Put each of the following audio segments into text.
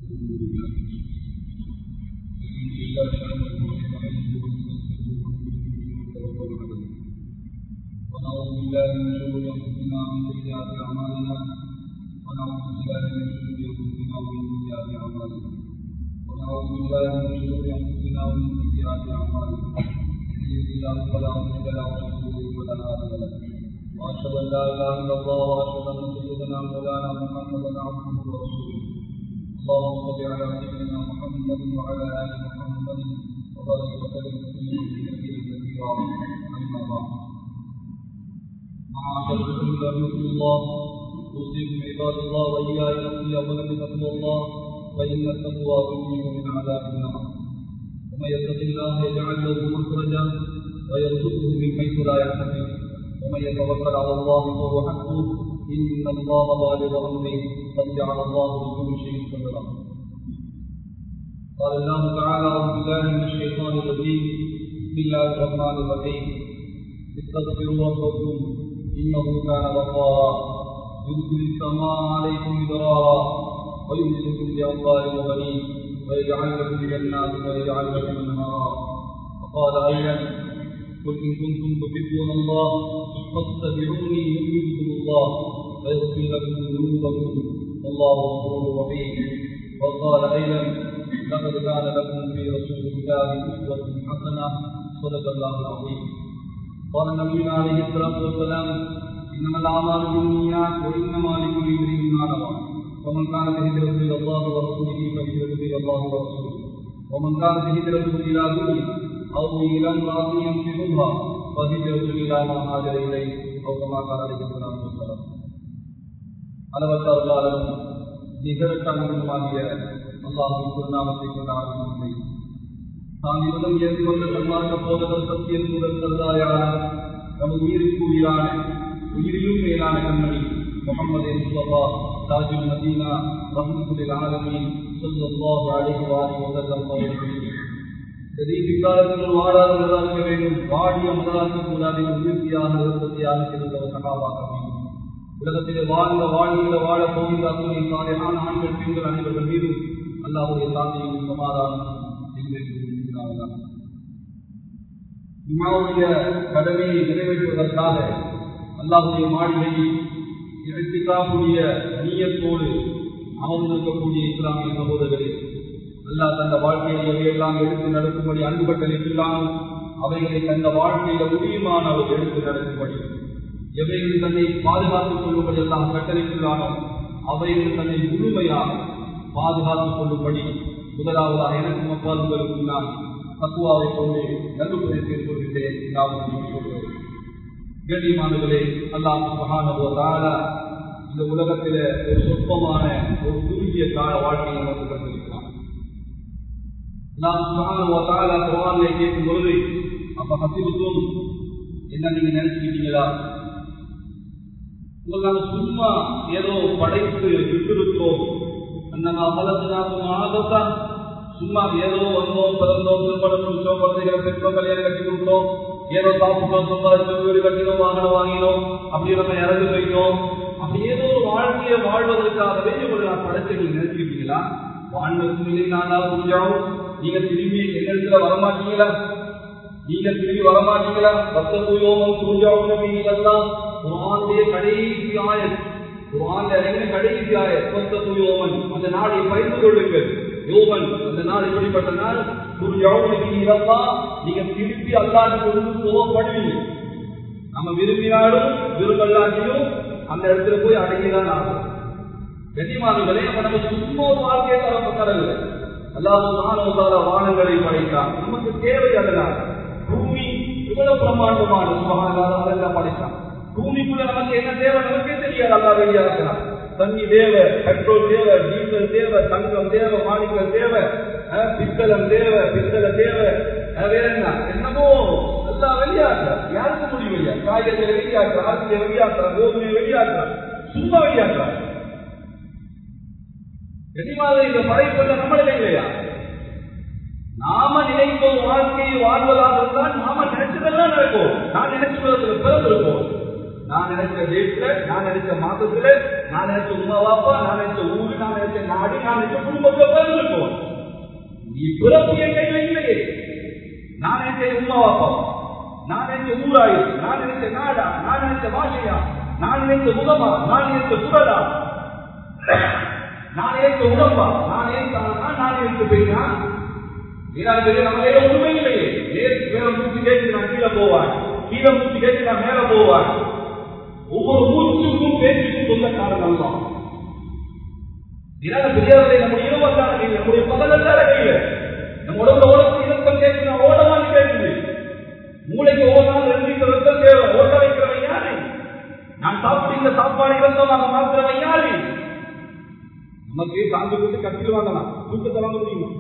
ونعوذ بالله من شرور انفسنا ومن سيئات اعمالنا ونعوذ بالله من شرور انفسنا ومن سيئات اعمالنا ونعوذ بالله من شرور انفسنا ومن سيئات اعمالنا من يهده الله فلا مضل له ومن يضلل فلا هادي له واشهد ان لا اله الا الله واشهد ان سيدنا مولانا محمدا عبده ورسوله اللهم صل على سيدنا محمد وعلى ال محمد وبارك وسلم تسليما كثيرا كثيرا اما بعد معاشر الرسول رحمه الله اوصيكم عباد الله واياي نفسي اولا بتقوى الله فان التقوى تجيب من عذاب النار ومن يتق الله يجعل له مخرجا ويرزقه من حيث لا يحتسب ومن يتوكل على الله فهو حسبه ان الله بالغ امره قد جعل الله لكل شيء قدرا قال الله تعالى اعوذ بالله من الشيطان الرجيم بسم الله الرحمن الرحيم استغفروا ربكم انه كان غفارا يرسل السماء عليكم مدرارا ويمددكم باموال وبنين ويجعل لكم جنات ويجعل لكم انهارا وقال ايضا قل ان كنتم تحبون الله فاتبعوني يحببكم الله ويغفر لكم ذنوبكم والله غفور رحيم وقال ايضا لقد كان لكم في رسول الله اسوه حسنه صدق الله العظيم قال النبي عليه الصلاه والسلام انما الاعمال بالنيات وانما لكل امرئ ما نوى ومن كانت هجرته الى الله ورسوله فهجرته الى الله ورسوله ومن كانت هجرته الى دنيا او الى امراه ينكحها فهجرته الى ما هاجر اليه او كما قال عليه الصلاه والسلام அளவற்ற அருளாளரும் நிகழ்த்தமிழுமாகிய அல்லாஹின் திருநாமத்தை கொண்ட ஆரம்பத்தை தான் இவரும் ஏற்றுக்கொண்ட சன்மார்க்க போதகர் சத்தியன் முதல் சர்தாயான நமது உயிருக்கு உயிரான உயிரிலும் மேலான கண்மணி முகமது முஸ்தபா தாஜுல் மதீனா ரஹ்மத்துல் ஆலமீன் ஸல்லல்லாஹு அலைஹி வஸல்லம் அவர்கள் பிற்காலத்தில் வாழாத முதலாக்க வேண்டும் வாடிய முதலாக்க கூடாது உறுதியாக உற்பத்தியாக இருந்தவர் சகாவாக வேண்டும் உலகத்திலே வாழ்ந்த வாழ்ந்த வாழ போகின்ற அத்துணை சாலையான ஆண்கள் பெண்கள் அனைவர்கள் மீதும் அல்லாவுடைய சாந்தியும் சமாதானம் இம்மாவுடைய கடமையை நிறைவேற்றுவதற்காக அல்லாஹுடைய மாளிகையில் இறைத்திக்காக்கூடிய நீயத்தோடு அமர்ந்திருக்கக்கூடிய இஸ்லாமிய சகோதரர்களே அல்லாஹ் தந்த வாழ்க்கையை எவையெல்லாம் எடுத்து நடக்கும்படி அன்புபட்டளித்துள்ளானோ அவைகளை தந்த வாழ்க்கையில முடியுமான அவர் எடுத்து நடக்கும்படி எவைகள் தன்னை பாதுகாத்துக் கொள்ளும்படி எல்லாம் கட்டளைக்குள்ளானோ அவைகள் தன்னை முழுமையாக பாதுகாத்துக் கொள்ளும்படி முதலாவதாக எனக்கும் அப்பால் உங்களுக்கு நான் தத்துவாவை கொண்டு நல்லுபதை செய்து கொள்கின்றேன் கண்ணியமானவர்களே அல்லாம் மகானவரால இந்த உலகத்தில ஒரு சொற்பமான ஒரு குறுகிய கால வாழ்க்கையை நமக்கு கண்டிருக்கிறான் அல்லாம் மகானவரால குரானை கேட்கும் பொழுது அப்ப ஹசிபுத்தும் என்ன நீங்க நினைச்சுக்கிட்டீங்களா உங்களை நாங்க சும்மா ஏதோ படைத்து விட்டிருக்கிறோம் நம்ம அமலத்தினாலும் ஆகத்தான் சும்மா ஏதோ வந்தோம் பிறந்தோம் திருமணம் முடிச்சோம் குழந்தைகளை பெற்றோம் கல்யாணம் கட்டி கொடுத்தோம் ஏதோ சாப்பிட்டோம் சம்பாதிச்சோம் வீடு கட்டினோம் வாகனம் வாங்கினோம் அப்படி நம்ம இறந்து போயிட்டோம் அப்படி ஏதோ ஒரு வாழ்க்கையை வாழ்வதற்காகவே உங்களை நான் படைச்சு நீங்க நினைச்சிருக்கீங்களா வாழ்வதற்கு இல்லை நானா முடிஞ்சாவும் நீங்க திரும்பி எங்களிடத்துல வரமாட்டீங்களா நீங்க திரும்பி வரமாட்டீங்களா பத்த தூயோமம் சூர்யாவும் நீங்கெல்லாம் குரானுடைய கடைசி ஆயல் குரான் இறங்கின கடைசி ஆயல் பத்த தூயோமன் அந்த நாளை பயிர்ந்து கொள்ளுங்கள் யோமன் அந்த நாள் எப்படிப்பட்ட நாள் ஒரு யோகனுக்கு இதெல்லாம் நீங்க திருப்பி அல்லாண்டு கொண்டு போகப்படுவீங்க நம்ம விரும்பினாலும் விரும்பலாட்டியும் அந்த இடத்துல போய் அடங்கிதான் ஆகும் கண்ணியமானங்களே அப்ப நம்ம சும்மா ஒரு வாழ்க்கையை தரப்பட்டதில்லை அல்லாஹ் வானங்களை படைத்தான் நமக்கு தேவை அதனால் பூமி இவ்வளவு பிரம்மாண்டமான சுகாதாரம் படைத்தான் பூமிக்குள்ள நமக்கு என்ன தேவை நமக்கே தெரியாது அல்லா வெளியா இருக்கிறான் தண்ணி தேவை பெட்ரோல் தேவை டீசல் தேவை தங்கம் தேவை மாணிக்கம் தேவை பித்தளம் தேவை பித்தளை தேவை வேற என்ன என்னமோ எல்லாம் வெளியாக்குற யாருக்கு முடியும் இல்லையா காய்கறிகளை வெளியாக்குற அரிசியை வெளியாக்குற கோதுமையை வெளியாக்குற சும்மா வெளியாக்குற கனிமாத இந்த படைப்புள்ள நம்மளே இல்லையா நாம நினைப்போம் வாழ்க்கையை வாழ்வதாக இருந்தால் நாம நினைச்சதெல்லாம் நடக்கும் நான் நினைச்சதுல பிறந்திருப்போம் நான் நினைச்ச டேட்ல நான் நினைச்ச மாசத்துல நான் நினைச்ச உமா வாப்பா நான் நினைச்ச ஊரு நான் நினைச்ச நாடு நான் நினைச்ச குடும்பத்தை இருக்கும் நீ பிறப்பு என் கையில இல்லையே நான் நினைச்ச உமா வாப்பா நான் நினைச்ச ஊராயு நான் நினைச்ச நாடா நான் நினைச்ச பாஷையா நான் நினைச்ச முகமா நான் நினைச்ச குரலா நான் நினைச்ச உடம்பா நான் நினைச்ச நான் நினைச்ச பெண்ணா இதனால பெரிய நம்மளே உண்மை இல்லையே நேருக்கு மேல மூச்சு கேட்டு நான் கீழே போவான் கீழே மூச்சு கேட்டு நான் மேல போவான் ஒவ்வொரு மூச்சுக்கும் பேச்சுக்கும் சொந்தக்காரன் தான் இதனால பெரியவர்களை நம்முடைய இரவத்தான கையில் நம்முடைய பகலத்தான கையில் நம்ம உடம்புல ஓடக்கூடிய இலக்கம் கேட்குது நான் ஓடமான்னு கேட்குது மூளைக்கு ஓடாமல் ரெண்டு ரத்தம் தேவை ஓட்ட வைக்கிறவன் யாரு நான் சாப்பிடுகிற சாப்பாடு இறந்தமாக மாத்திரவன் யாரு நமக்கு சாந்து கொடுத்து கட்டில் வாங்கலாம் தூக்கத்தை வாங்க முடியுமா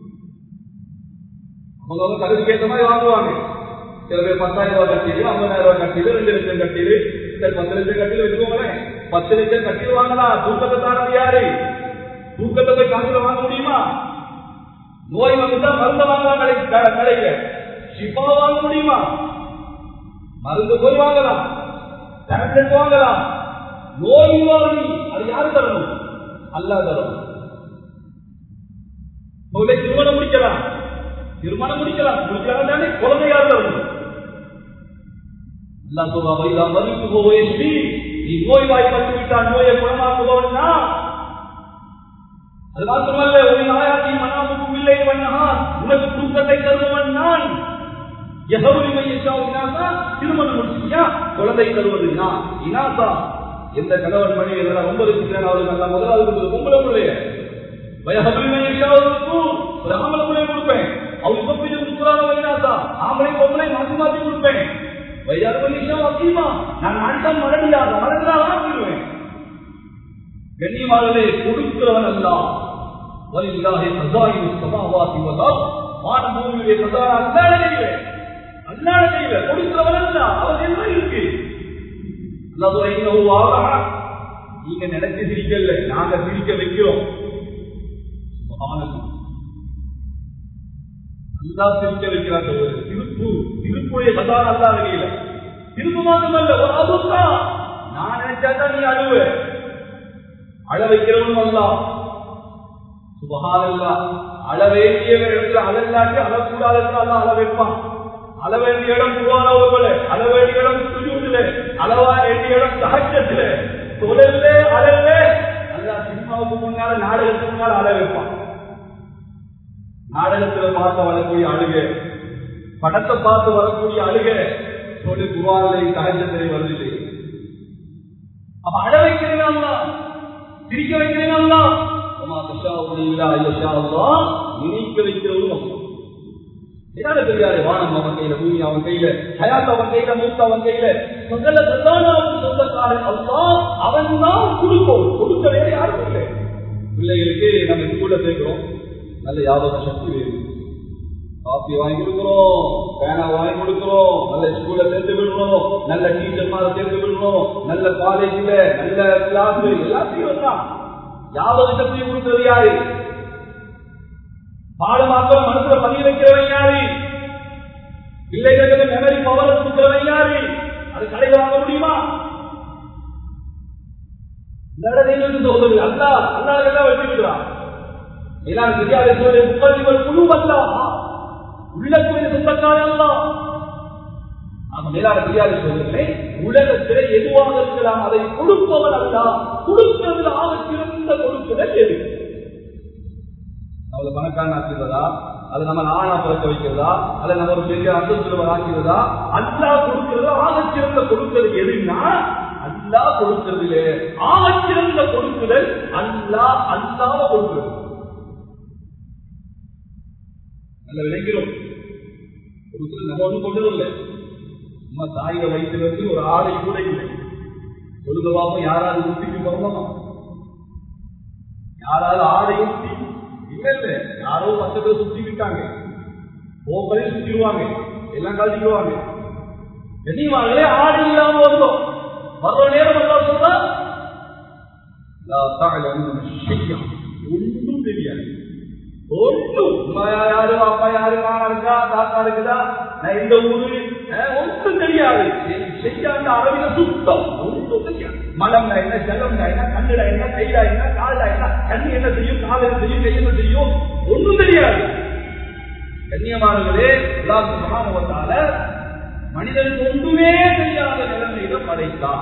அவங்க அவங்க கருத்துக்கு ஏற்ற மாதிரி வாங்குவாங்க சில பேர் பத்தாயிரம் ரூபாய் கட்டிடு ஐம்பதாயிரம் ரூபாய் கட்டிடு ரெண்டு லட்சம் கட்டிடு சரி பத்து லட்சம் கட்டிடு வச்சுக்கோங்களேன் பத்து லட்சம் கட்டிடு வாங்கலாம் தூக்கத்தை தானது யாரு தூக்கத்தை போய் காசுல வாங்க முடியுமா நோய் வந்துட்டா மருந்து வாங்கலாம் கடை கடையில ஷிப்பா வாங்க முடியுமா மருந்து போய் வாங்கலாம் டேப்லெட் வாங்கலாம் நோய் நிவாரணி அது யாரு தரணும் அல்லா தரணும் நோயை திருமணம் முடிக்கலாம் திருமணம் முடிக்கலாம் முடிக்கலாம் தானே குழந்தையாக தரணும் அல்லா சொல்றா வைதா மதிப்பு போவேசி நீ நோய் வாய்ப்பட்டு விட்டால் நோயை குணமாக்குபவன்னா அது மாத்திரமல்ல ஒரு நாயாக்கி மனாமுக்கும் இல்லை வண்ணா உனக்கு தூக்கத்தை தருபவன் நான் எகவுரி மையஷா இனாசா திருமணம் முடிச்சியா குழந்தை தருவது நான் இனாசா எந்த கணவன் மனைவி எல்லாம் ஒன்பது இருக்கிறேன் அவருக்கு நல்லா முதலாவது கொடுத்தது பொம்பளை பிள்ளைய வயகபுரி மையஷா ஒரு ஆம்பளை பிள்ளை கொடுப்பேன் அவர் சொப்பிச்சு கொடுக்குறாங்க வைனாசா ஆம்பளை பொம்பளை மாற்றி மாற்றி கொடுப்பேன் வையாருமனிஷா வக்கீமா நான் நாட்டம் மறடியாக மறந்தால் ஆக்கிடுவேன் கண்ணியமானே கொடுக்கிறவன் அல்ல வலில்லாஹி ஹஸாயினு ஸமாவாதி வல் அர்த் வான பூமியுடைய ஹஸானா அல்லாஹ் கையில அல்லாஹ் கையில கொடுக்கிறவன் அல்ல அவர் என்ன இருக்கு அல்லாஹ் சொல்ல இன்னஹு வாரா நீங்க நினைச்சு சிரிக்கல நாங்க சிரிக்க வைக்கிறோம் சுப்ஹானல்லாஹ் அல்லாஹ் சிரிக்க வைக்கிறார் திருப்பு திருப்புடைய ஹஸானா அல்லாஹ் கையில திருப்பு மாத்திரமல்ல ஒரு அபுக்கா நான் நினைச்சா தான் நீ அழுவ அழ வைக்கிறவனும் அல்ல சுபகானல்லா அழ வேண்டிய இடத்துல அழல்லாட்டி அழக்கூடாது அல்ல அழ வைப்பான் அழ வேண்டிய இடம் குருவானவர்கள அழ வேண்டிய இடம் சுஜூதுல அளவா வேண்டிய இடம் சகஜத்துல தொழில்ல அழல்ல அல்லா சினிமாவுக்கு முன்னால நாடகத்துக்கு முன்னால அழ வைப்பான் நாடகத்துல பார்த்து வரக்கூடிய அழுக படத்தை பார்த்து வரக்கூடிய அழுக சொல்லி குருவானிலை சகஜத்திலே வருது அப்ப அழ வைக்கிறேன் சிரிக்க வைக்கிறேன் நினைக்க வைக்கிறவரும் என்னால தெரியாது வானம் அவன் கையில பூமி அவன் கையில ஹயாத் அவன் கையில மூத்த அவன் கையில சகல பிரதானவன் சொந்தக்காரன் அல்லா அவன் தான் கொடுப்போம் கொடுக்க வேற யாரும் இல்லை பிள்ளைகளுக்கு நம்ம ஸ்கூல்ல சேர்க்கிறோம் நல்ல யாபக சக்தி வேணும் காப்பி வாங்கி கொடுக்கிறோம் பேனா வாங்கி கொடுக்கிறோம் நல்ல ஸ்கூல்ல சேர்த்து விடணும் நல்ல டீச்சர் மாதிரி சேர்த்து விடணும் நல்ல காலேஜ்ல நல்ல கிளாஸ் எல்லாத்தையும் தான் யாவது சக்தியை கொடுக்கிறது யாரு பாடமாக்கம் மனசுல பதிய வைக்கிறவன் யாரு பிள்ளைகளுக்கு மெமரி பவர் கொடுக்கிறவன் யாரு அது கடையில் வாங்க முடியுமா சோதரி அல்லா அல்லாத எல்லாம் வச்சிருக்கிறான் எல்லாரும் தெரியாத முப்பது குழு அல்லா உள்ளத்தில் சொந்தக்காரன் அல்லா அவன் மேலான தெரியாத சோதரிகளை உலகத்திலே எதுவாக இருக்கலாம் அதை கொடுப்பவன் அல்ல கொடுக்கிறது ஆக சிறந்த கொடுக்குதல் எது அவளை பணக்காரன் ஆக்கிறதா அது நம்ம ஆணா பிறக்க வைக்கிறதா அல்ல நம்ம ஒரு பெரிய அந்தஸ்துவர் ஆக்கிறதா அல்லா கொடுக்கிறது ஆக சிறந்த கொடுக்கிறது எதுன்னா அல்லா கொடுக்கிறதுல ஆக சிறந்த கொடுக்குதல் அல்லா அல்லாத கொடுக்கிறது நல்ல விளைக்கிறோம் கொடுக்கிறது நம்ம ஒன்றும் கொண்டதில்லை சும்மா தாயில வயிற்று வச்சு ஒரு ஆடை கூட இல்லை சொல்லுங்க பாப்போம் யாராவது ஊட்டிக்கு பிறந்தோமா யாராவது ஆடை ஊட்டி இல்ல இல்ல யாரோ பக்கத்துல சுத்தி விட்டாங்க போக்கலையும் சுத்திடுவாங்க எல்லாம் கழிச்சுடுவாங்க கண்ணியமாகவே ஆடை இல்லாம வந்தோம் வர்ற நேரம் எல்லாம் சொல்றா ஒன்றும் தெரியாது ஒன்றும் யாரு அப்பா யாரு மானா இருக்கா தாத்தா இருக்குதா நான் எந்த ஊரு அஹ், ஒன்றும் தெரியாது செய்யாத அரபில சுத்தம் ஒன்றும் தெரியாது மலம்னா என்ன செலம்னா என்ன கண்ணுடா என்ன கைடா என்ன காலடா என்ன கண்ணு என்ன செய்யும் கால் என்ன செய்யும் கை என்ன செய்யும் ஒன்றும் தெரியாது கண்ணியமானவர்களே அல்லாஹ் சுப்ஹானஹு வ தஆலா மனிதனுக்கு ஒன்றுமே தெரியாத நிலைமையில படைத்தான்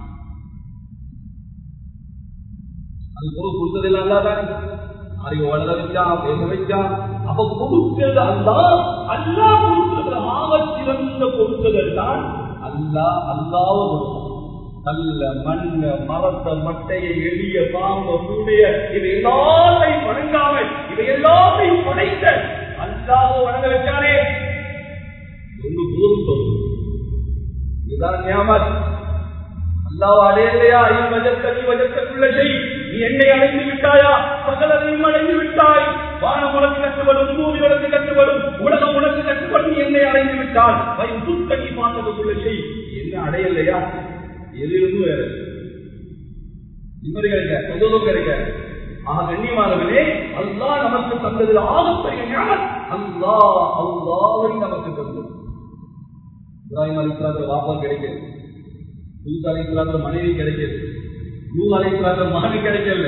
அது பொருள் கொடுத்ததெல்லாம் அல்லாதான் அறிவு வளர வச்சான் பேச வச்சான் அப்ப கொடுக்கிறது அல்லா அல்லா கொடுக்கிறது ஆகச் சிறந்த கொடுத்தது தான் அல்லா அல்லாவ நல்ல மண்ண மரத்த மட்டையை எளிய பாம்ப கூடிய இவை எல்லாத்தையும் வணங்காம இவை எல்லாத்தையும் படைத்த அல்லாவ வணங்க வச்சானே ஒன்று போதும் சொல்லும் இதுதான் ஞாபகம் அல்லாஹ் அடையலையா என் வஜத்தனி வஜத்தக்குள்ள செய் நீ என்னை அடைந்து விட்டாயா சகலதையும் அடைந்து விட்டாய் வானம் உனக்கு கட்டுப்படும் பூமி உனக்கு கட்டுப்படும் உலகம் உனக்கு கட்டுப்படும் நீ என்னை அடைந்து விட்டால் வயது துத்தனி பார்த்ததுக்குள்ள செய் என்ன அடையலையா எதிலும் வேற நிம்மதி கிடைக்க சந்தோஷம் கிடைக்க ஆக கண்ணியமானவனே அல்லாஹ் நமக்கு தந்ததில் ஆகப்பெரிய ஞானம் அல்லாஹ் அல்லாவை நமக்கு தந்தது இப்ராஹிம் அலிஸ்லாத்துல வாப்பா கிடைக்கிறது லூத் அலைக்குள்ளாத மனைவி கிடைக்கல லூ அலைக்குள்ளாத மகன் கிடைக்கல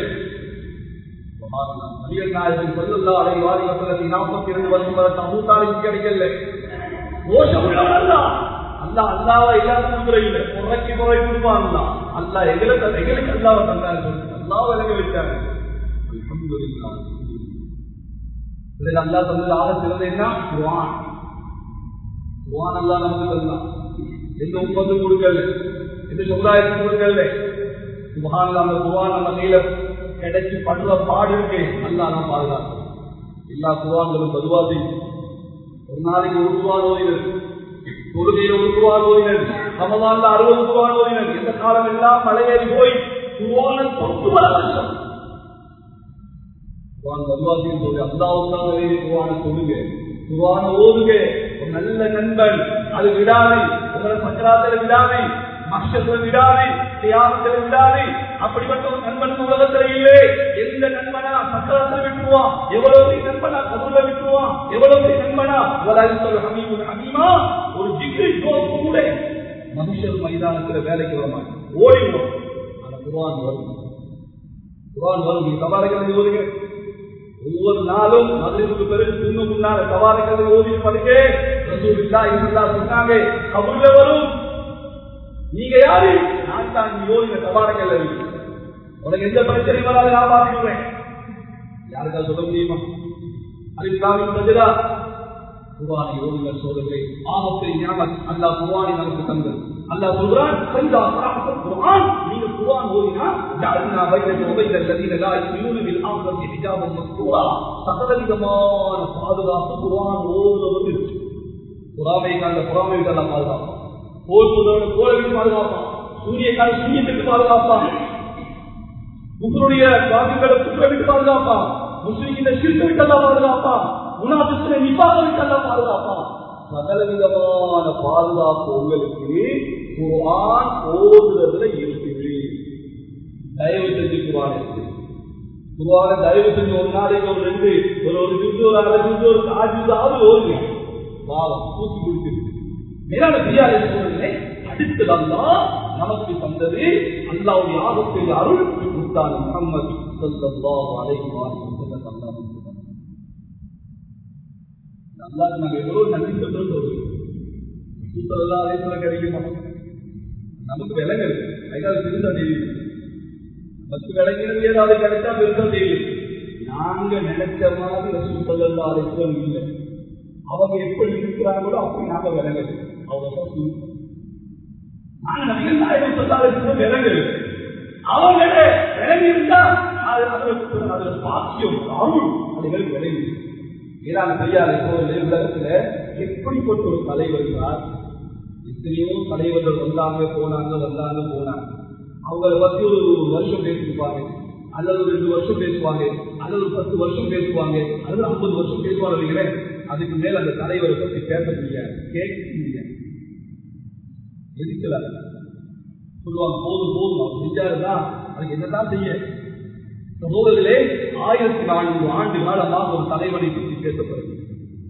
நபிகள் நாயகன் சொல்லல்லா அலை வாரி வசனத்தை நாற்பத்தி இரண்டு வருஷம் வரை தமூத்தாலைக்கு கிடைக்கல மோசம் உள்ளவன் அல்ல அல்லா அல்லாவை எல்லாத்துக்கும் குறை இல்லை குறைக்கு குறை கொடுப்பான் அல்லா அல்லா எங்களுக்கு எங்களுக்கு அல்லாவை தந்தாரு அல்லாவை விளங்க வச்சாங்க அல்ஹம்துலில்லாஹ். இதுல அல்லா தந்தது ஆக சிறந்த என்ன குர்ஆன் குர்ஆன் அல்லா நமக்கு தந்தான் எந்த உப்பந்து கொடுக்கல எந்த சமுதாயத்துக்கு கொடுக்கல சுபஹான் அந்த குர்ஆன் நம்ம கையில கிடைச்சி படுற பாடு இருக்கு அல்லா நான் பாதுகாக்கும் எல்லா குர்ஆன்களும் பதுவா செய்யும் ஒரு நாளைக்கு ஒரு குர்ஆன் ஓதினர் தொழுகையில ஒரு குர்ஆன் ஓதினர் ரமதான்ல அறுபது குர்ஆன் ஓதினர் எந்த காலம் எல்லாம் மலையேறி போய் குர்ஆனை தொட்டு வர வருஷம் குர்ஆன் பதுவாசியும் சொல்லி அல்லாவுக்காக வேண்டி குர்ஆனை தொழுங்க குர்ஆனை ஓதுங்க ஒரு நல்ல நண்பன் அது விடாது உங்களை சக்கராத்துல விடாது மஷத்துல விடாது தியாகத்துல விடாது அப்படிப்பட்ட ஒரு நண்பன் இந்த உலகத்துல இல்லை எந்த நண்பனா சக்கராத்துல விட்டுருவான் எவ்வளவு பெரிய நண்பனா கபூர்ல விட்டுருவான் எவ்வளவு பெரிய நண்பனா வலாயுத்தல் ஹமீமுல் ஹமீமா ஒரு ஜிக்ரி ஜோர் கூட மனுஷர் மைதானத்துல வேலைக்கு வரமா ஓடிடுவோம் அந்த குர்ஆன் வரும் குர்ஆன் வரும் நீங்க தபாரங்களை ஓதுங்க ஒவ்வொரு நாளும் மதுரைக்கு பிறகு தின்னு முன்னால தவாரங்களை ஓதி படுங்க ரசூலுல்லாஹி ஸல்லல்லாஹு அலைஹி சொன்னாங்க கபூர்ல வரும் நீங்க யாரு நான் தான் நீ ஓதின தவாரங்கள் உனக்கு எந்த பிரச்சனையும் வராது நான் பார்த்துக்குவேன் யாருக்கா சொல்ல முடியுமா அலிஸ்லாமின் பதிலா குர்ஆனை ஓதுங்க சோதரே ஆபத்தை ஞாபகம் அல்லாஹ் குர்ஆனை நமக்கு தந்தது அல்லாஹ் சொல்றான் சைதா கராஅத்துல் குர்ஆன் நீங்க குர்ஆன் ஓதினா ஜஅல்னா பைனக வபைன அல்லதீன லா யுமினூன பில் ஆখিরাতি ஹிஜாபன் மஸ்தூரா சகலவிதமான பாதுகாப்பு குர்ஆன் ஓதுவது குராமை காண்ட குராமை விட்டு அல்லாஹ் பாதுகாப்பான் போர் புதவன போரை விட்டு பாதுகாப்பான் சூரிய கால சூரியத்துக்கு பாதுகாப்பான் உங்களுடைய வாக்குகளை குற்ற விட்டு பாதுகாப்பான் முஸ்லிமின் சிறுத்தை விட்டு அல்லாஹ் பாதுகாப்பான் முனாபிஸ்ல நிபாக விட்டு அல்லாஹ் பாதுகாப்பான் சகல விதமான பாதுகாப்பு உங்களுக்கு குர்ஆன் ஓதுறதுல இருக்குது தயவு செஞ்சு குர்ஆன் இருக்கு குர்ஆனை தயவு செஞ்சு ஒரு நாளைக்கு ஒரு ரெண்டு ஒரு ஒரு ஜுத்து ஒரு அரை ஜுத்து ஒரு கால் ஜுத்தாவது ஓதுங்க பாவம் பூசி கொடுக்குது மேலான பிரியாதை சூழ்நிலை அடுத்து அல்லாஹ் நமக்கு தந்தது அல்லாவுடைய ஆபத்தில் அருள் முத்தான முகம்மது ஸல்லல்லாஹு அலைஹி வஸல்லம் அல்லாஹ் அல்லாஹ் நாங்க எவ்வளவு நன்றி சொல்றோம் சொல்றோம் சூப்பர் அலைஹி கிடைக்குமா நமக்கு விலங்கு இருக்கு அதுக்காக பெருசா தெரியும் நமக்கு விளங்கினது ஏதாவது கிடைச்சா பெருசா தெரியும் நாங்க நினைச்ச மாதிரி ரசூல் அலைஹி இல்லை அவங்க எப்படி இருக்கிறாங்களோ அப்படி நாங்க விளங்குது அவங்க நாங்க நபிகள் நாயகம் சொல்லாத விலங்கு அவங்க விலங்கி இருந்தா அது அதுல அதுல பாக்கியம் அருள் அதுகளுக்கு விலங்கி ஏதாவது பெரியார் சோழர்களே உலகத்துல எப்படிப்பட்ட ஒரு தலைவர் இருந்தார் எத்தனையோ தலைவர்கள் வந்தாங்க போனாங்க வந்தாங்க போனாங்க அவங்கள பத்தி ஒரு வருஷம் பேசிருப்பாங்க அல்லது ஒரு ரெண்டு வருஷம் பேசுவாங்க அல்லது ஒரு பத்து வருஷம் பேசுவாங்க அல்லது ஐம்பது வருஷம் பேசுவாங்க அதுக்கு மேல அந்த தலைவரை பத்தி பேச முடியாது கேட்க முடியாது எதிர்க்கிறார் சொல்லுவாங்க போதும் போதும் அவர் செஞ்சாருன்னா அதுக்கு என்னதான் செய்ய சகோதரர்களே ஆயிரத்தி நானூறு ஆண்டு காலமாக ஒரு தலைவனை பற்றி பேசப்படுது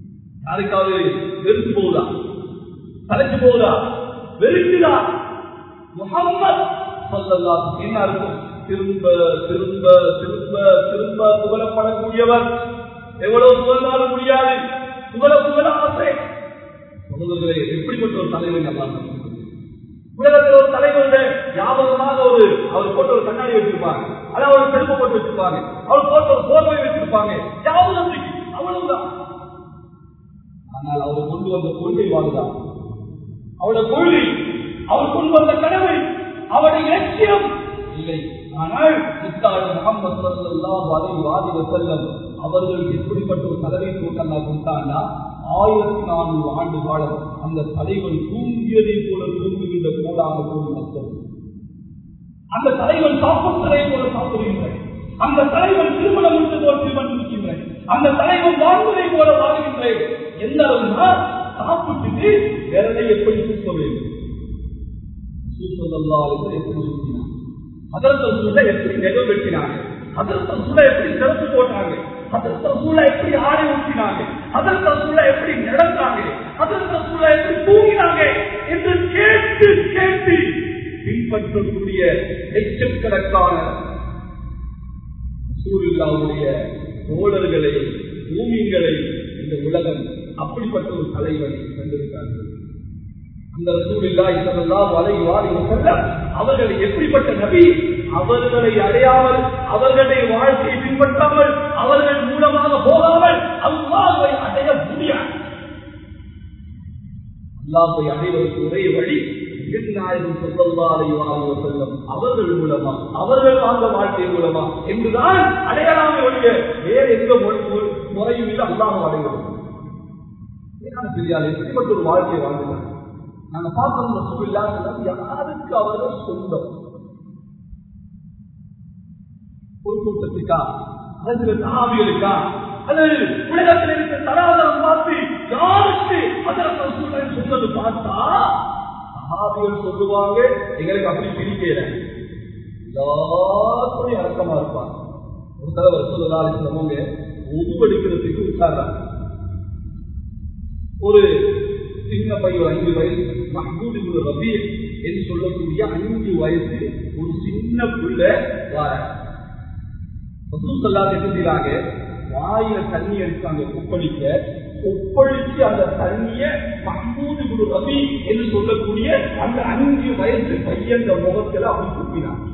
யாருக்காவது வெறுத்து போகுதா தலைச்சு போகுதா வெறுக்குதா முகம்மது சொல்லலாம் என்ன இருக்கும் திரும்ப திரும்ப திரும்ப திரும்ப புகழப்படக்கூடியவர் எவ்வளவு புகழ்ந்தாலும் முடியாது புகழ புகழ ஆசை சகோதரர்களே எப்படிப்பட்ட ஒரு தலைவன் நல்லா உலகத்தில் ஒரு தலைவருடைய ஞாபகமாக ஒரு அவர் போட்ட ஒரு கண்ணாடி வச்சிருப்பாங்க அதாவது ஒரு செருப்பு போட்டு வச்சிருப்பாங்க அவர் போட்ட ஒரு போர்வை வச்சிருப்பாங்க ஞாபகம் அவ்வளவுதான் ஆனால் அவர் கொண்டு வந்த கொள்கை வாழ்தான் அவருடைய கொள்கை அவர் கொண்டு வந்த கடமை அவருடைய இலட்சியம் இல்லை ஆனால் முத்தாடு முகமது சல்லல்லாஹு அலைஹி வாதி வஸல்லம் அவர்கள் எப்படிப்பட்ட ஒரு தலைமை கூட்டம் கொடுத்தாங்கன்னா ஆயிரத்தி நானூறு ஆண்டு காலம் அந்த தலைவன் தூங்கியதை போல தூங்குகின்ற கோடான கோடி மக்கள் அந்த தலைவன் சாப்பிட்டதை போல சாப்பிடுகின்றன அந்த தலைவன் திருமணம் முடித்து போல் திருமணம் முடிக்கின்றன அந்த தலைவன் வாழ்வதை போல வாழ்கின்றேன் எந்த அளவுனா சாப்பிட்டுட்டு விரலை எப்படி தூக்க வேண்டும் சூப்பல்லாலும் எப்படி ஊற்றினாங்க அதற்கு சூழ எப்படி நெகம் வெட்டினாங்க அதற்கு சூழ எப்படி சிறப்பு போட்டாங்க அதற்கு சூழ எப்படி ஆடை ஊற்றினாங்க அதற்கு சூழ எப்படி நடந்தாங்க அதற்கு சூழ எப்படி தூங்கினாங்க என்று கேட்டு கேட்டு பின்பற்றக்கூடிய லட்சக்கணக்கான சூழ்நிலாவுடைய தோழர்களை பூமிகளை இந்த உலகம் அப்படிப்பட்ட ஒரு தலைவனை கண்டிருக்கார்கள் அந்த ரசூலில்லா இதெல்லாம் வலை வாரி செல்ல அவர்கள் எப்படிப்பட்ட நபி அவர்களை அடையாமல் அவர்களுடைய வாழ்க்கையை பின்பற்றாமல் அவர்கள் மூலமாக போகாமல் அல்லாஹை அடைய முடியாது அல்லாஹை அடைவதற்கு ஒரே வழி நாயகம் சொல்லல்லாரை வாழ்வு செல்லும் அவர்கள் மூலமா அவர்கள் வாழ்ந்த வாழ்க்கை மூலமா என்றுதான் அடையலாமே ஒழிய வேற எந்த முறையும் இல்லை அல்லாஹ் அடைவது பெரியால் எப்படிப்பட்ட ஒரு வாழ்க்கையை வாழ்ந்தார் நாங்க பார்க்கணும் ரசூல்லா யாருக்கு அவர்கள் சொந்தம் ஒரு கூட்டத்துக்கா அல்லது சகாபிகளுக்கா அல்லது உலகத்தில் இருக்கிற தராதரம் பார்த்து யாருக்கு அதற்கு ரசூல்லா சொன்னது பார்த்தா சகாபிகள் சொல்லுவாங்க எங்களுக்கு அப்படி பிரிக்கல எல்லாருக்கும் இறக்கமா இருப்பாங்க ஒரு தடவை ரசூல்லா சொல்லுவாங்க ஒவ்வொடுக்கிறதுக்கு உட்கார்றாங்க ஒரு சின்ன பையன் அஞ்சு வயசு மஹூத் ரபி என்று சொல்லக்கூடிய அஞ்சு வயசு ஒரு சின்ன புள்ள வார என்ன செய்யறாங்க வாயில தண்ணி எடுத்தாங்க ஒப்பளிக்க ஒப்பளிச்சு அந்த தண்ணிய மஹூத் குரு ரபி என்று சொல்லக்கூடிய அந்த அஞ்சு வயசு பையன் முகத்துல அப்படி துப்பினாங்க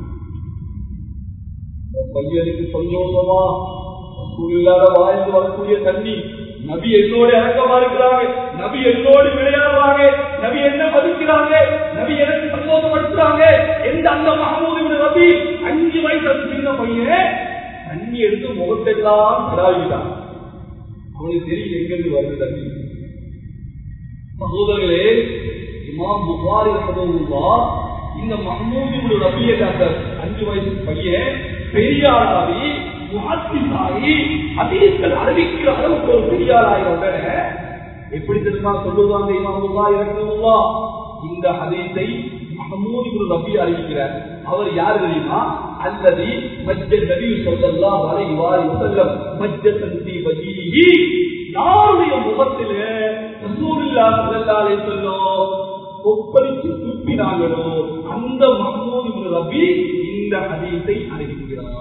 பையனுக்கு சந்தோஷமா இல்லாத வாழ்ந்து வரக்கூடிய தண்ணி நபி என்னோடு இறக்கமா இருக்கிறாங்க நபி என்னோடு விளையாடுவாங்க நபி என்ன மதிக்கிறாங்க நபி எனக்கு சந்தோஷப்படுத்துறாங்க எந்த அந்த மகமூது நபி அஞ்சு வயசு அது சின்ன பையன் தண்ணி எடுத்து முகத்தெல்லாம் செலவிட்டான் அவனுக்கு தெரியும் எங்கிருந்து வருது தண்ணி சகோதரர்களே இமாம் புகாரி சகோதரா இந்த மஹமூது ரபியை அந்த அஞ்சு வயசு பையன் பெரியாராவி முஹத்திஸாகி ஹதீஸ்கள் அறிவிக்கிற அளவுக்கு ஒரு பெரியாராய உடனே எப்படி தெரியுமா சொல்லுவாங்க இமாமுல்லா இறக்குல்லா இந்த ஹதீஸை மஹமூத் இப்னு ரபி அறிவிக்கிறார் அவர் யார் தெரியுமா அல்லது மஜ்ஜ நபி ஸல்லல்லாஹு அலைஹி வஸல்லம் மஜ்ஜத்தன் ஃபீ வஜீஹி யாருடைய முகத்திலே ரசூலுல்லாஹ் ஸல்லல்லாஹு அலைஹி வஸல்லம் ஒப்பளித்து துப்பினாங்களோ அந்த மஹமூத் இப்னு ரபி இந்த ஹதீஸை அறிவிக்கிறார்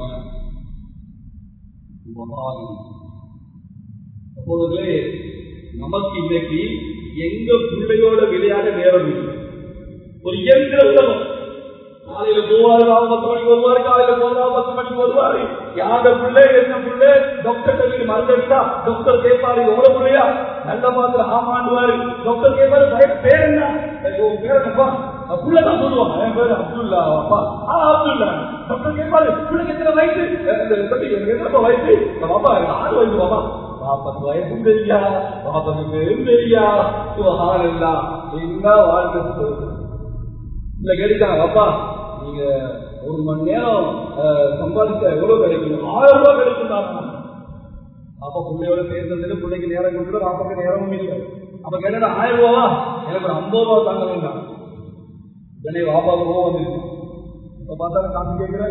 அப்போதுலே நமக்கு இன்னைக்கு எங்க பிள்ளையோட விளையாட நேரம் இல்லை ஒரு இயந்திர உலகம் காலையில போவாரு பத்து மணிக்கு வருவாரு காலையில போவாரு பத்து மணிக்கு வருவாரு யார பிள்ளை என்ன பிள்ளை டாக்டர் சொல்லி மறந்துட்டா டாக்டர் கேட்பாரு எவ்வளவு பிள்ளையா நல்ல மாத்திர ஆமாண்டுவாரு டாக்டர் கேட்பாரு பய- பேர் என்ன உன் பேர் என்னப்பா புள்ள தான் சொல்லுவாங்க என் பேரு அப்துல்லா அப்பா ஆ அப்துல்லா டாக்டர் கேட்பாரு பிள்ளைக்கு எத்தனை வயசு அஹ் இந்த தம்பி, எனக்கு எத்தனை வயசு பாப்பா எனக்கு ஆறு வயசு பாப்பா பாப்பத்து வயசும் தெரியா பாப்பத்து பேரும் தெரியா சுகாரல்லா என்ன வாழ்க்கை இல்ல கேட்டுட்டாங்க அப்பா நீங்க ஒரு மணி நேரம் அஹ், சம்பாதிச்சா எவ்வளவு கிடைக்கும் ஆயிரம் ரூபாய் கிடைக்கும் தான் அப்ப பிள்ளையோட பேசுறதுக்கு பிள்ளைக்கு நேரம் கொடுத்துட்டு பாப்பாக்கு நேரமும் இல்லை அப்ப கேட்டா ஆயிரம் ரூபாவா எனக்கு ஒரு ஐம்பது ரூபா தாங்க வேண்டாம் உடனே பாப்பாவுக்கு கோவம் வந்துருக்கு இப்ப பார்த்தா காசு கேட்கிறேன்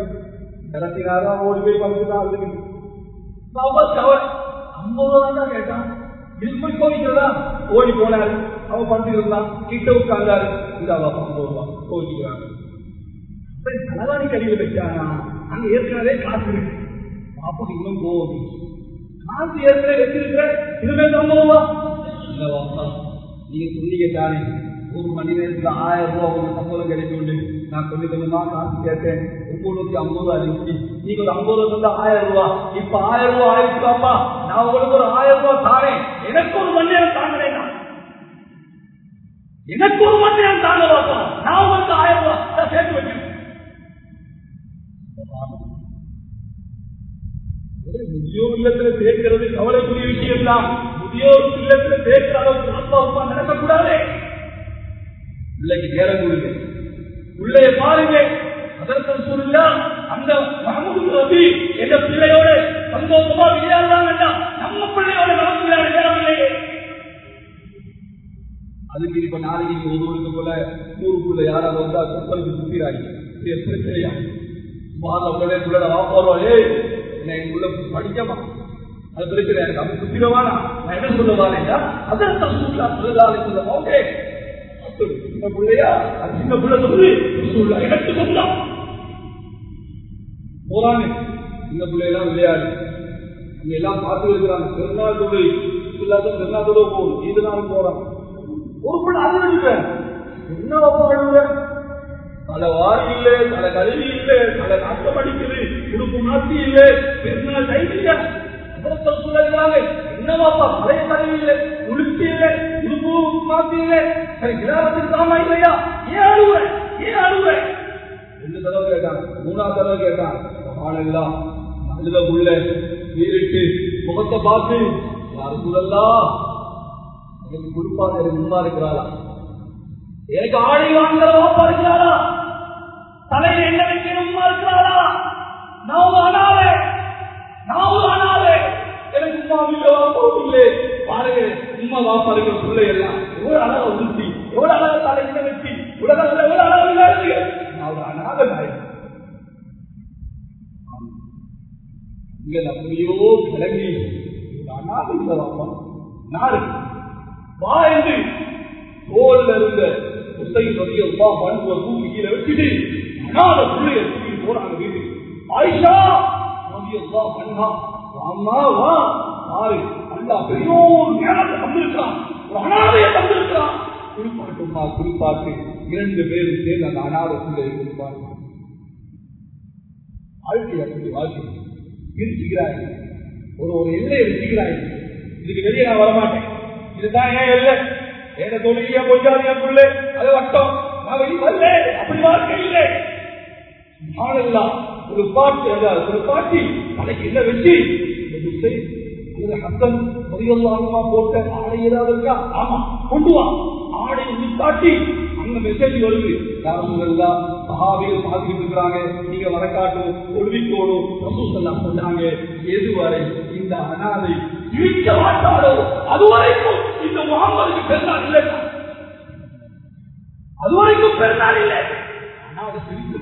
கடைசினாரா ஓடி போய் படுத்துட்டா அதுக்கு பாப்பா கவலை ஐம்பது ரூபா தான் கேட்டான் இது போய் கோவிக்கிறதா ஓடி போனாரு அவன் படுத்து இருந்தான் கிட்ட உட்கார்ந்தாரு இந்த அவ ஐம்பது ரூபா கோவிக்கிறாங்க தலவாணி கடியில் வச்சானா அங்க ஏற்கனவே காசு இருக்கு பாப்பா இன்னும் போகுது காசு ஏற்கனவே வச்சிருக்கிற இதுவே சம்பவமா இல்ல வாப்பா நீங்க சொன்னீங்க தானே ஒரு மணி நேரத்துல ஆயிரம் ரூபாய் உங்களுக்கு சம்பளம் கிடைக்கும் நான் கொஞ்சம் கொஞ்சமா காசு கேட்டேன் முன்னூத்தி ஐம்பது ரூபாய் இருந்துச்சு நீங்க ஒரு ஐம்பது ரூபாய் தந்தா ஆயிரம் ரூபாய் இப்ப ஆயிரம் ரூபாய் ஆயிடுச்சுப்பா நான் உங்களுக்கு ஒரு ஆயிரம் ரூபாய் தாரேன் எனக்கு ஒரு மணி நேரம் தாங்களேன் எனக்கு ஒரு மணி நேரம் தாங்க வாப்பா நான் உங்களுக்கு ஆயிரம் ரூபாய் நான் சேர்த்து வச்சிருக்கேன் முதியோர் இல்லத்துல சேர்க்கிறது கவலைக்குரிய விஷயம் தான் முதியோர் இல்லத்துல சேர்க்கிற அளவுக்கு அப்பா அப்பா நடக்கக்கூடாது பிள்ளைக்கு நேரம் கொடுங்க பிள்ளைய பாருங்க அதற்கு சூழ்நிலை அந்த மகமது ரபி என்ற பிள்ளையோட சந்தோஷமா விளையாடுறாங்க நம்ம பிள்ளையோட நமக்கு விளையாட நேரம் இல்லையே அதுக்கு இப்ப நாளைக்கு நீங்க ஒருவருக்கு போல ஊருக்குள்ள யாராவது வந்தா கப்பலுக்கு சுத்திராங்க இது பிரச்சனையா சுமார உடனே உள்ள வாப்பாடுவா ஏய் என்ன உள்ள படிக்கமா அது பிரச்சனை எனக்கு அப்படி சுத்திரவானா நான் என்ன சொல்ல வாரேன்னா அதற்கு சூழ்நிலை சொல்லலாலே சொல்ல ஓகே சின்ன பிள்ளையா அது சின்ன பிள்ளை சொல்லி சூழ்நிலை எனக்கு சொல்லலாம் போறாங்க சின்ன பிள்ளையெல்லாம் விளையாடு இங்க எல்லாம் பார்த்து இருக்கிறாங்க பெருநாள் தொகை எல்லாத்தையும் பெருநாள் தொகை போகும் இது நாள் போறாங்க ஒரு பிள்ளை அது நினைக்கிறேன் என்ன அப்பா அழுகுறேன் தலை வாரி இல்லை தலை கழுவி இல்லை தலை நாட்டம் அடிக்குது உடுப்பு மாத்தி இல்லை பெருநாள் டைம் இல்லை அப்புறம் சொல்லுறாங்க என்னவாப்பா பழைய கழுவி இல்லை உடுப்பு இல்லை உடுப்பு மாத்தி இல்லை சரி கிராமத்துக்கு தாமா இல்லையா ஏன் அழுகுறேன் ஏன் அழுகுறேன் ரெண்டு தடவை கேட்டான் மூணாவது தடவை கேட்டான் ஆனெல்லாம் அழுத புள்ள வீரிட்டு முகத்தை பார்த்து யாரு சொல்லலாம் எனக்கு கொடுப்பாரு எனக்கு முன்னா இருக்கிறாளா எனக்கு ஆடை வாங்குற வாப்பா இருக்கிறாரா தலையில என்ன வைக்கணுமா இருக்கிறாரா நான் ஒரு அனாவே நான் ஒரு அனாவே எனக்கு உமா இல்ல வாப்பா இல்லை பாருங்க உமா வாப்பா இருக்கிற பிள்ளை எல்லாம் எவ்வளவு அழகா உடுத்தி எவ்வளவு அழகா தலையில வச்சு உலகத்துல எவ்வளவு அழகா விளையாடுங்க நான் ஒரு அனாத நாய் இங்க அப்படியோ கிளம்பி ஒரு அனாதை இல்லை வாப்பா நாடு வா என்று தோல்ல இருந்த உசை நதிய உமா பண்புவ தூக்கி கீழே வச்சுட்டு அனாத பிள்ளைய தூக்கி போறாங்க வீடு ஆயிஷா நதிய உமா பண்ணா அம்மா வா பாரு அல்லா பெரியோர் ஞானத்தை தந்திருக்கான் ஒரு அனாதையை தந்திருக்கான் குறிப்பாட்டுமா குறிப்பாட்டு இரண்டு பேரும் சேர்ந்து அந்த அனாத பிள்ளையை குறிப்பாட்டு வாழ்க்கை அப்படி வாழ்க்கை பிரிச்சுக்கிறாய் ஒரு ஒரு எல்லையை வச்சுக்கிறாய் இதுக்கு வெளியே நான் வரமாட்டேன் இதுதான் ஏன் இல்லை ஏன தொழிலியா பொய்யாதியா புள்ளே அது வட்டம் நான் வெளியே வரல அப்படி வாழ்க்கை இல்லை ஆளெல்லாம் ஒரு பாட்டு அதாவது ஒரு பாட்டி தலைக்கு என்ன வச்சு இந்த துசை அல்லது ஹத்தன் மதியல்லாமா போட்ட ஆடை ஏதாவது இருக்கா ஆமா கொண்டு வா ஆடை காட்டி அங்க மெசேஜ் வருது யாரும் சொல்லலாம் சஹாபிகள் பார்த்துட்டு இருக்கிறாங்க நீங்க வரக்காட்டும் ஒழுவிக்கோடும் ரசூசல்லாம் சொன்னாங்க எதுவரை இந்த அனாதை இருக்க மாட்டாரோ அதுவரைக்கும் இந்த முகமதுக்கு பெருநாள் இல்லை அதுவரைக்கும் பெருநாள் இல்லை அனாதை சிரித்தது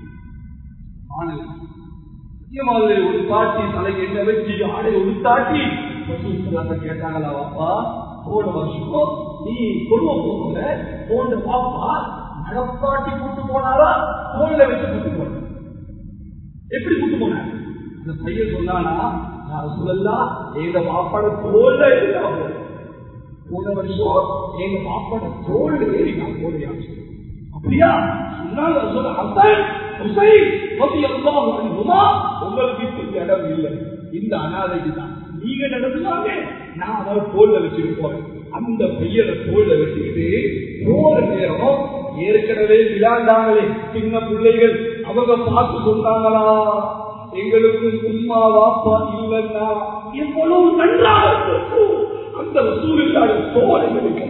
மாதிரி ஒரு பாட்டி தலைக்கு என்ன வச்சு ஆடை உடுத்தாட்டி கேட்டாங்களா பாப்பா போன வருஷம் நீ கொள்வ போகல போன பாப்பா நடப்பாட்டி கூட்டு போனாரா தோல்ல வச்சு கூட்டு போன எப்படி கூட்டு போன அந்த பையன் சொன்னானா நான் சொல்லலாம் எங்க பாப்பாட தோல்ல இருக்கா போன வருஷம் எங்க பாப்பாட தோல்ல ஏறிக்கா போறியா அப்படியா சொன்னாங்க சொல்ல அசன் உங்களுக்கு இப்ப இடம் இல்லை இந்த அனாதைக்கு தான் நீங்க நடந்துவாங்க நான் அவரை தோல்ல வச்சுட்டு போறேன் அந்த பையனை தோல்ல வச்சுக்கிட்டு போற நேரம் ஏற்கனவே விளையாண்டாங்களே சின்ன பிள்ளைகள் அவங்க பார்த்து சொன்னாங்களா எங்களுக்கு உம்மா வாப்பா இல்லைன்னா எவ்வளவு நன்றாக இருக்கும் அந்த சூழ்நிலை தோல் எங்களுக்கு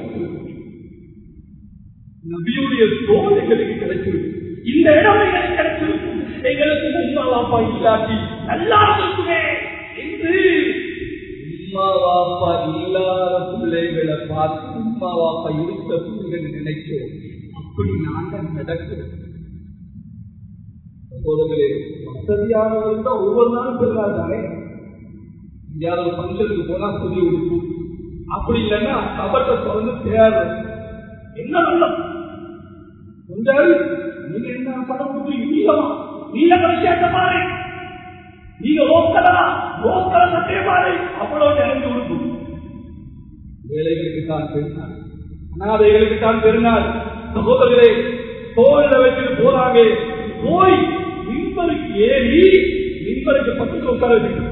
நபியுடைய தோல் எங்களுக்கு கிடைச்சிருக்கு இந்த இடம் எங்களுக்கு கிடைச்சிருக்கும் எங்களுக்கு உம்மா வாப்பா இல்லாட்டி நல்லா இருக்குமே என்று உம்மா வாப்பா இல்லாத பிள்ளைகளை பார்த்து உம்மா வாப்பா இருக்க பிள்ளைகள் நினைச்சோம் அப்படி நாங்கள் நடக்கிறோம் சகோதரர்களே வசதியானவர்கள் தான் ஒவ்வொரு நாளும் பெருநாள் தானே எங்கேயாவது ஒரு ஃபங்க்ஷனுக்கு போனா புதிய உடுப்பு அப்படி இல்லைன்னா கபட்டை திறந்து தேர்வு என்ன நல்லம் கொஞ்சம் நீங்க என்ன படம் கொடுத்து நீளமா நீளங்களை சேர்த்த மாதிரி நீங்க லோக்கலா லோக்கல சட்டே மாதிரி அவ்வளவு நிறைஞ்சு கொடுக்கும் ஏழைகளுக்கு தான் பெருநாள் அனாதைகளுக்கு தான் பெருநாள் சகோதரர்களே தோல்ல வச்சுட்டு போறாங்க போய் மின்பருக்கு ஏறி மின்பருக்கு பக்கத்தில் உட்கார வைக்கணும்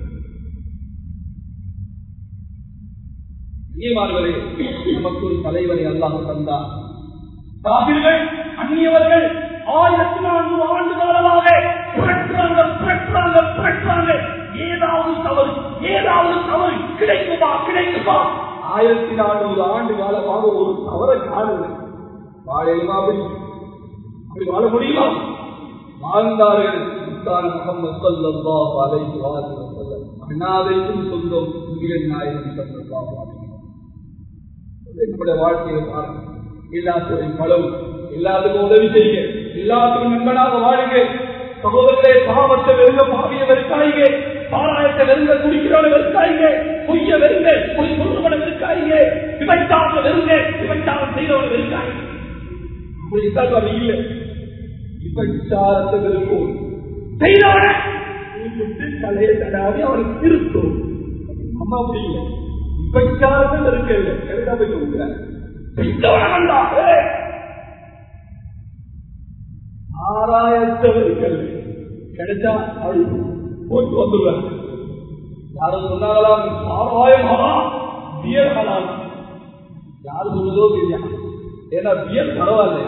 ஈமான்களே நமக்கு ஒரு தலைவரை அல்லாஹ் தந்தார் காவிர்கள் அந்நியவர்கள் ஆயிரத்தி நானூறு ஆண்டு காலமாக புரட்டுறாங்க புரட்டுறாங்க புரட்டுறாங்க ஏதாவது தவறு ஏதாவது தவறு கிடைக்குமா கிடைக்குமா ஆயிரத்தி நானூறு ஆண்டு காலமாக ஒரு தவறை காணுங்க வாழையுமா அப்படி அப்படி வாழ முடியுமா வாழ்ந்தார்கள் முத்தான முகமது ஸல்லல்லாஹு அலைஹி வஸல்லம் அண்ணாதைக்கும் சொந்தம் நபிகள் நாயகம் ஸல்லல்லாஹு அலைஹி நம்முடைய வாழ்க்கையை பாருங்க எல்லாத்துடைய பலம் எல்லாத்துக்கும் உதவி செய்ய எல்லாத்துக்கும் நண்பனாக வாழுங்க சகோதரர்களே பாவத்தை வெறுங்க பாவிய வெறுக்காய்ங்க பாராயத்தை வெறுங்க குடிக்கிறவனை வெறுக்காய்ங்க பொய்ய வெறுங்க பொய் சொல்றவனை வெறுக்காய்ங்க விபச்சாரத்தை வெறுங்க விபச்சாரம் செய்கிறவனை வெறுக்காய்ங்க அப்படித்தான் அது இல்லை விபச்சாரத்தை வெறுக்கும் செய்தவனை விட்டு தலையை தடாவி அவனுக்கு திருத்தும் அம்மா அப்படி இல்லை விபச்சாரத்தை வெறுக்க இல்லை கரெக்டா போய் சொல்லுங்க செய்தவனை வந்தா ஆராயத்தை வெறுக்கல் கிடைச்சா அவள் போட்டு வந்துடுவார் யாரும் சொன்னாங்களாம் ஆராயமானா பியர் ஹலால் யாரு சொல்லுதோ தெரியாது ஏன்னா பியர் பரவாயில்ல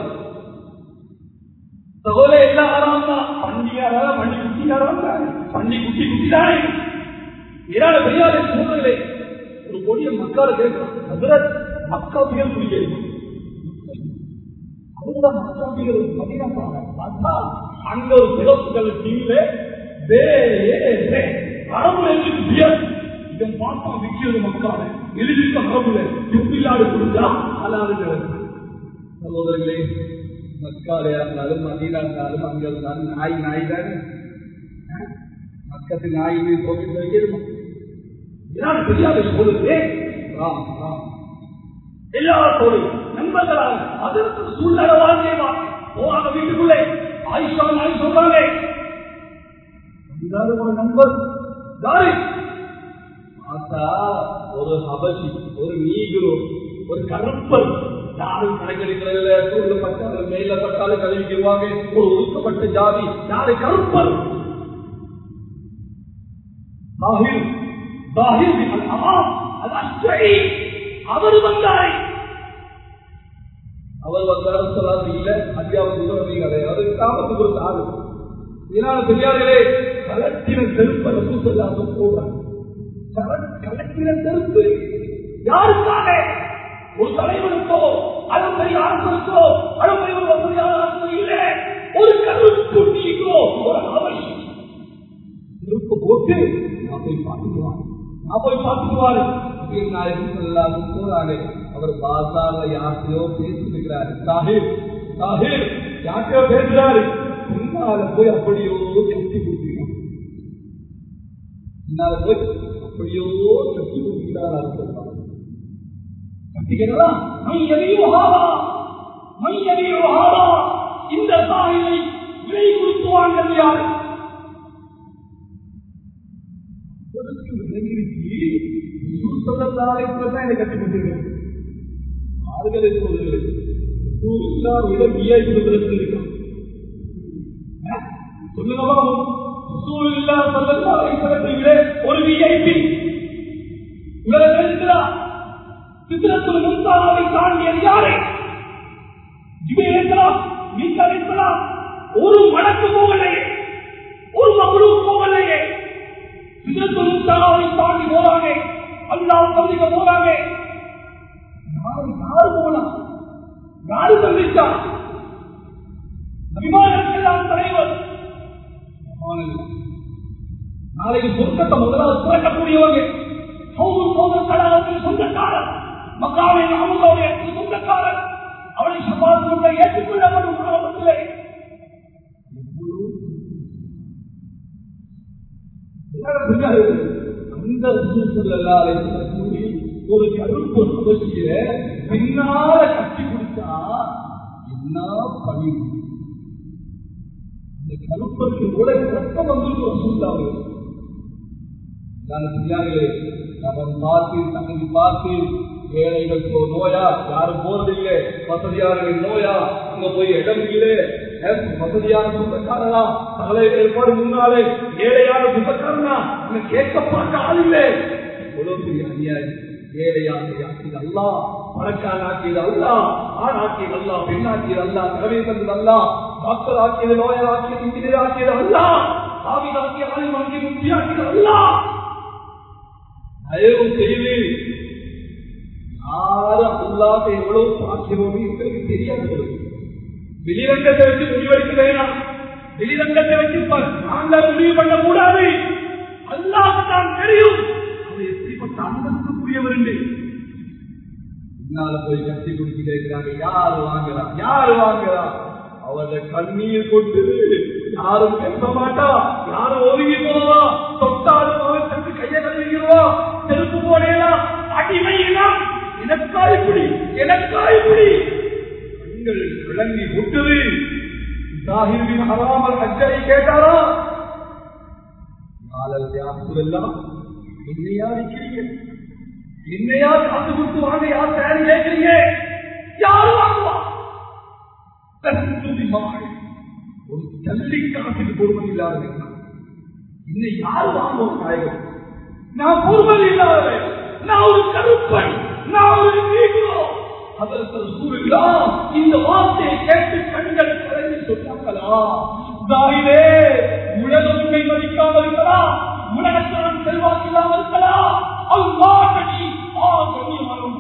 சகோதர எல்லாம் ஆறாம் தான் பண்டிகாரா பண்டி குட்டிக்காரன் தான் பண்டி குட்டி குட்டி தானே ஏராள பெரியாரை சூழ்நிலை ஒரு கொடிய மக்கால கேட்கிறான் ஹசரத் மக்கா பியர் குடிக்கிறது அவங்க மக்காபிகள் மதினாங்க பார்த்தா அங்க ஒரு சிறப்புகள் டீம்ல அரபுல இருந்து பியர் இதன் பார்த்தா விக்கிறது மக்கால எழுதிருக்க அரபுல யுப்பில்லாடு கொடுத்தா அலாது சகோதரர்களே மக்காலே இருந்தாலும் மதீனா இருந்தாலும் அங்க இருந்தாலும் நாய் நாய் தானே மக்கத்து நாய் மீது போட்டு வைக்கணுமா இதனால் தெரியாத சொல்லுது ராம் ராம் எல்லாத்தோடு நண்பர்களாக அதற்கு சூழ்நிலை வாழ்க்கை போவாங்க வீட்டுக்குள்ளே ஆயிஷா நாய் சொல்றாங்க ஒரு நண்பர் யாரு பார்த்தா ஒரு ஹபசி ஒரு நீகுரு ஒரு கருப்பர் யாரும் கணக்கெடுக்கிறதுல சூழ்நிலை பட்டாலும் மேல பட்டாலும் கழுவிக்குவாங்க ஒரு ஒதுக்கப்பட்ட ஜாதி யாரு கருப்பர் தாஹிர் தாஹிர் அது அஸ்வரி அவர் வந்தாரை அவர் வந்தாலும் சொல்லாது இல்ல அத்தியாவசியம் கிடையாது காமத்துக்கு ஒரு ஆளு இதனால பெரியார்களே கலத்தின செருப்ப ரசூசல்லாத போடுறாங்க கலத்தின செருப்பு யாருக்காக ஒரு தலைவனுக்கோ அது பெரிய அரசனுக்கோ அது பெரிய ஒரு வசதியான அரசு இல்லை ஒரு கருப்பு நீக்கோ ஒரு அவசியம் செருப்பு போட்டு நான் போய் பார்த்துக்குவான் நான் போய் பார்த்துக்குவாரு போறாரு அவர் பாசால யார்கிட்டயோ பேசிருக்கிறாரு சாஹிப் சாஹிப் யார்கிட்டயோ பேசுறாரு பின்னால போய் அப்படியோ கட்டி கொடுக்கிறார் பின்னால போய் அப்படியோ கட்டி கொடுக்கிறார் கட்டிக்கிறா மை எதையும் ஆவா மை எதையும் ஆவா இந்த சாஹிலை விலை கொடுத்து வாங்கல் யாரு விலகிருச்சு சொல்லத்தாரை என்னை கட்டி கொண்டிருக்கிறேன் ஆறுகளை சொல்லுகிறது விட விஐ கொடுக்கிறது இருக்கான் சொல்லுங்கம்மா சூழலில்லா சொல்லத்தாரை படத்தை விட ஒரு விஐபி உலக இருக்கிறார் சித்திரத்தில் முன்தாவை தாண்டியது யாரு ஜிபேலாம் நீங்கள் இருக்கலாம் ஒரு மடக்கு போகலையே ஒரு மகளும் போகலையே சித்திரத்தில் முன்தாவை தாண்டி போறாங்க அல்லாஹ் சந்திக்க போறாங்க யாரு யாரு போகலாம் யாரு சந்திச்சா அபிமானத்துக்கெல்லாம் தலைவர் நாளைக்கு சொர்க்கத்தை முதலாவது திறக்கக்கூடியவங்க சௌர் சௌதர் கலாவுக்கு சொந்தக்காரர் மக்காவை நாமதோடைய சொந்தக்காரர் அவளை சம்பாதிக்க ஏற்றுக்கொள்ளப்படும் ஆபத்திலே அந்த சூழ்நிலை ஒரு கருப்பு அவசிய பின்னால கட்டி கொடுத்தா என்ன பணி அந்த கருப்பருக்கு கூட ரத்தம் வந்துட்டு சூழ்ந்தாங்க பிள்ளையார்களே அவன் பார்த்து தகுதி பார்த்து ஏழைகள் போ நோயா யாரும் போறதில்லை வசதியாளர்கள் நோயா அங்க போய் இடம் இல்லை வசதியான சொந்தக்காரனா தலை ஏற்பாடு முன்னாலே ஏழையான சொந்தக்காரனா அங்க கேட்க பார்க்க ஆள் இல்லை எவ்வளவு பெரிய அநியாயம் ஏழையாக ஆக்கியது அல்லா பணக்காரன் ஆக்கியது அல்லா ஆண் ஆக்கியது அல்லா பெண் ஆக்கியது அல்லா திறமை தந்தது அல்லா டாக்டர் ஆக்கியது நோயர் ஆக்கியது இன்ஜினியர் ஆக்கியது அல்லா ஆவித ஆக்கிய ஆலிம் ஆக்கிய முக்தி ஆக்கியது அல்லா தயவு செய்து யாரு அல்லாத எவ்வளவு பார்க்கிறோம் எங்களுக்கு தெரியாது வெளிரங்கத்தை வச்சு முடிவெடுக்க வேணாம் வெளிரங்கத்தை வச்சு நாங்கள் முடிவு பண்ண கூடாது அல்லாஹ் தான் தெரியும் அவர் எப்படிப்பட்ட அந்தஸ்துக்குரியவர் என்று பின்னால போய் கட்டி குடிச்சு கேட்கிறாங்க யாரு வாங்குறா யாரு வாங்குறா அவருடைய கண்ணீர் கொண்டு யாரும் பேச மாட்டா யாரும் ஒதுங்கி போவா தொட்டாலும் அவன் தட்டு கையை கழுவிடுவா செருப்பு போடலாம் அடிமையிலாம் எனக்கா இப்படி எனக்கா இப்படி கண்கள் விளங்கி விட்டது தாகிர்வின் ஹராமல் அஜரை கேட்டாரா நாளல் யாருக்கெல்லாம் என்னையா நிக்கிறீங்க என்னையா காசு கொடுத்து வாங்க யார் தயாரி கேட்கிறீங்க யாரு வாங்குவா ஒரு தள்ளி காசுக்கு பொறுமதி இல்லாத இன்னை யார் வாங்குவோம் நாயகம் நான் பொறுமதி இல்லாதவன் நான் ஒரு கருப்பன் நான் ஒரு நீங்களோ அதற்கு சூழலா இந்த வார்த்தையை கேட்டு கண்கள் கலங்கி சொன்னாங்களா தாயிலே உலகம் உண்மை மதிக்காமல் இருக்கலாம் உலகத்திடம் செல்வாக்கு இல்லாமல் இருக்கலாம் அல்லா கடி ஆ கண்ணியமானும்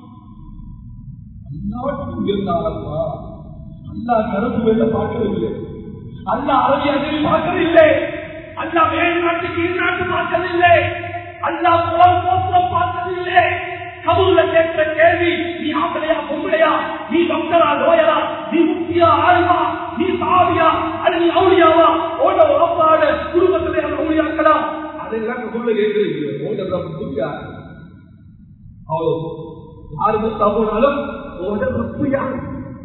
அல்லாட்டு உயர்ந்தாலப்பா அல்லா கருப்பு வெள்ள பார்க்கவில்லை அல்லா அரபி அதில் பார்க்கவில்லை அல்லா மேல் நாட்டுக்கு கீழ் நாட்டு பார்க்கவில்லை அல்லா புலம் போக்குவரம் பார்க்கவில்லை கபூர்ல கேட்கிற கேள்வி நீ ஆம்பளையா பொம்பளையா நீ டாக்டரா லோயரா நீ முக்கியா ஆழ்வா நீ சாவியா அது நீ அவுளியாவா ஓட உறப்பாடு குடும்பத்திலே அந்த அவுளியாக்கலாம் அதெல்லாம் கபூர்ல கேட்கிறது ஓட புரியா அவ்வளோ யாரு முத்தா போனாலும் ஓட ரப்பு யாரு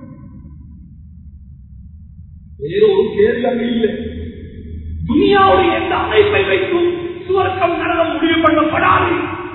வேற ஒரு கேள்வி அங்க இல்லை துனியாவுடைய எந்த அமைப்பை வைத்தும் சுவர்க்கம் நரகம் முடிவு பண்ணப்படாது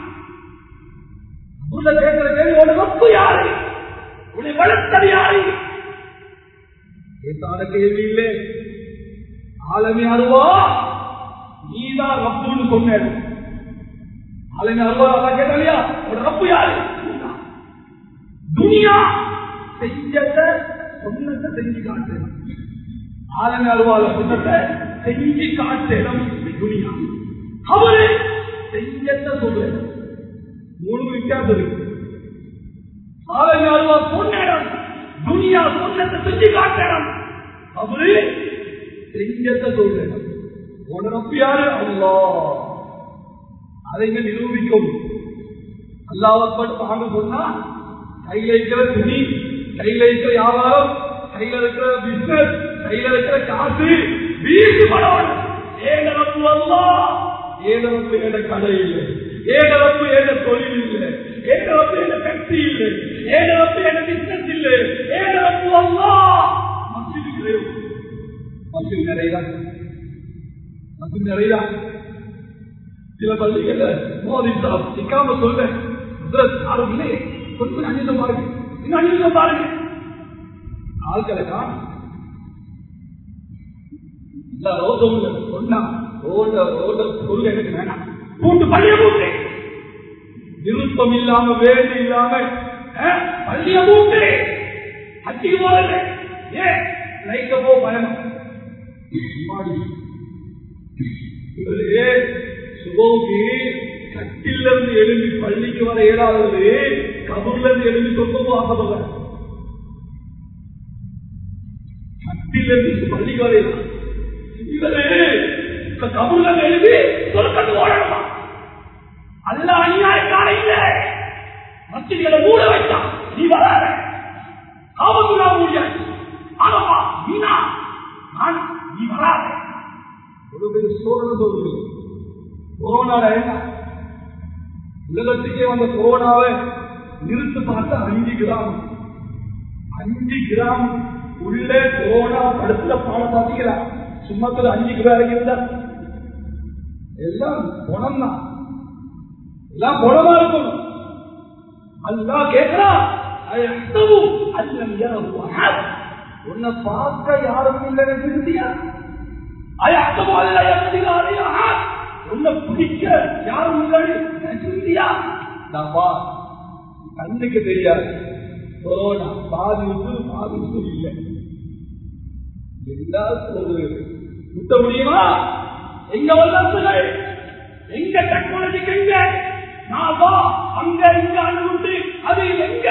உள்ள கேட்கிற கேள்வியோட ரப்பு யாரு உன்னை வளர்த்தது யாரு ஏத்தான கேள்வி இல்லை ஆலமி அருவா நீதான் ரப்புன்னு சொன்னேன் ஆலமி அருவா அதான் கேட்டாலியா ஒரு ரப்பு யாரு துனியா செஞ்சத சொன்னதை செஞ்சு காட்டுறேன் ஆலமி அருவால சொன்னதை செஞ்சு காட்டுறேன் துனியா அவரு செஞ்சத சொல்றேன் மூணு வித்தியாசம் இருக்கு ஆலமி அருவா சொன்ன இடம் துனியா சொன்னதை செஞ்சு காட்டுறேன் அவரு செஞ்சத சொல்றேன் உனக்கு யாரு அல்லா அதை நிரூபிக்கும் அல்லாவப்பட்டு வாங்க சொன்னா கையில இருக்கிற துணி கையில இருக்கிற வியாபாரம் கையில இருக்கிற பிசினஸ் கையில இருக்கிற காசு வீட்டு படம் ஏழரப்பு அல்லா ஏழரப்பு என்ற கடை இல்லை ஏழரப்பு என்ற தொழில் இல்லை ஏழரப்பு என்ற ஃபேக்டரி இல்லை ஏழரப்பு என்ற பிசினஸ் இல்லை ஏழரப்பு அல்லா மசிது கிடையாது மசிது நிறையதான் மசிது நிறையதான் சில பள்ளிகள்ல மோதி சாப் நிக்காம சொல்றேன் யாரும் இல்லை கொஞ்சம் அநியம் பாருங்க இன்னும் அநியம் பாருங்க ஆட்களை காணும் ரோதம் சொன்னா ரோட ரோட பொருள் எனக்கு வேணாம் பூண்டு பள்ளிய பூட்டு விருப்பம் இல்லாம வேண்டு இல்லாம அஹ், பள்ளிய பூட்டு அட்டிக்கு போறது ஏன் லைக்க போ பயணம் இவரு சுபோகி கட்டில இருந்து எழுதி பள்ளிக்கு வர இயலாதது கபூர்ல இருந்து எழுதி சொந்தமும் ஆசைப்படுற கட்டில இருந்து பள்ளிக்கு வர இயலாது. இவரு இப்ப கபூர்ல இருந்து எழுதி சொர்க்கத்து ஓடணுமா அல்ல அநியாயக்கார இல்ல மத்திகளை மூட வைத்தான் நீ வராத காவல்துறை முடியாது ஆனவா நீனா நான் நீ வராத ஒரு பெரிய சோழன சொல்லுது கொரோனா என்ன உலகத்துக்கே வந்த கொரோனாவை நிறுத்து பார்த்தா அஞ்சு கிராம் அஞ்சு கிராம் உள்ளே கொரோனா படுத்துல பாட பாத்தீங்களா சும்மத்துல அஞ்சு கிராம் இருந்தா எல்லாம் குணம் தான் எல்லாம் குணமா இருக்கணும் அல்லா கேட்கிறா உன்னை பார்க்க யாரும் இல்லைன்னு திருந்தியா அயத்தமோ அல்ல எப்படியா உன்னை பிடிக்க யாரும் இல்லை திருந்தியா நாப்பா கண்ணுக்கு தெரியாது கொரோனா பாதி உண்டு பாதி உண்டு இல்லை எல்லாருக்கும் ஒரு முட்ட முடியுமா எங்க வல்லத்துகள் எங்க டெக்னாலஜிக்கு எங்க நாவா அங்க இங்க அணுகுண்டு அது எங்க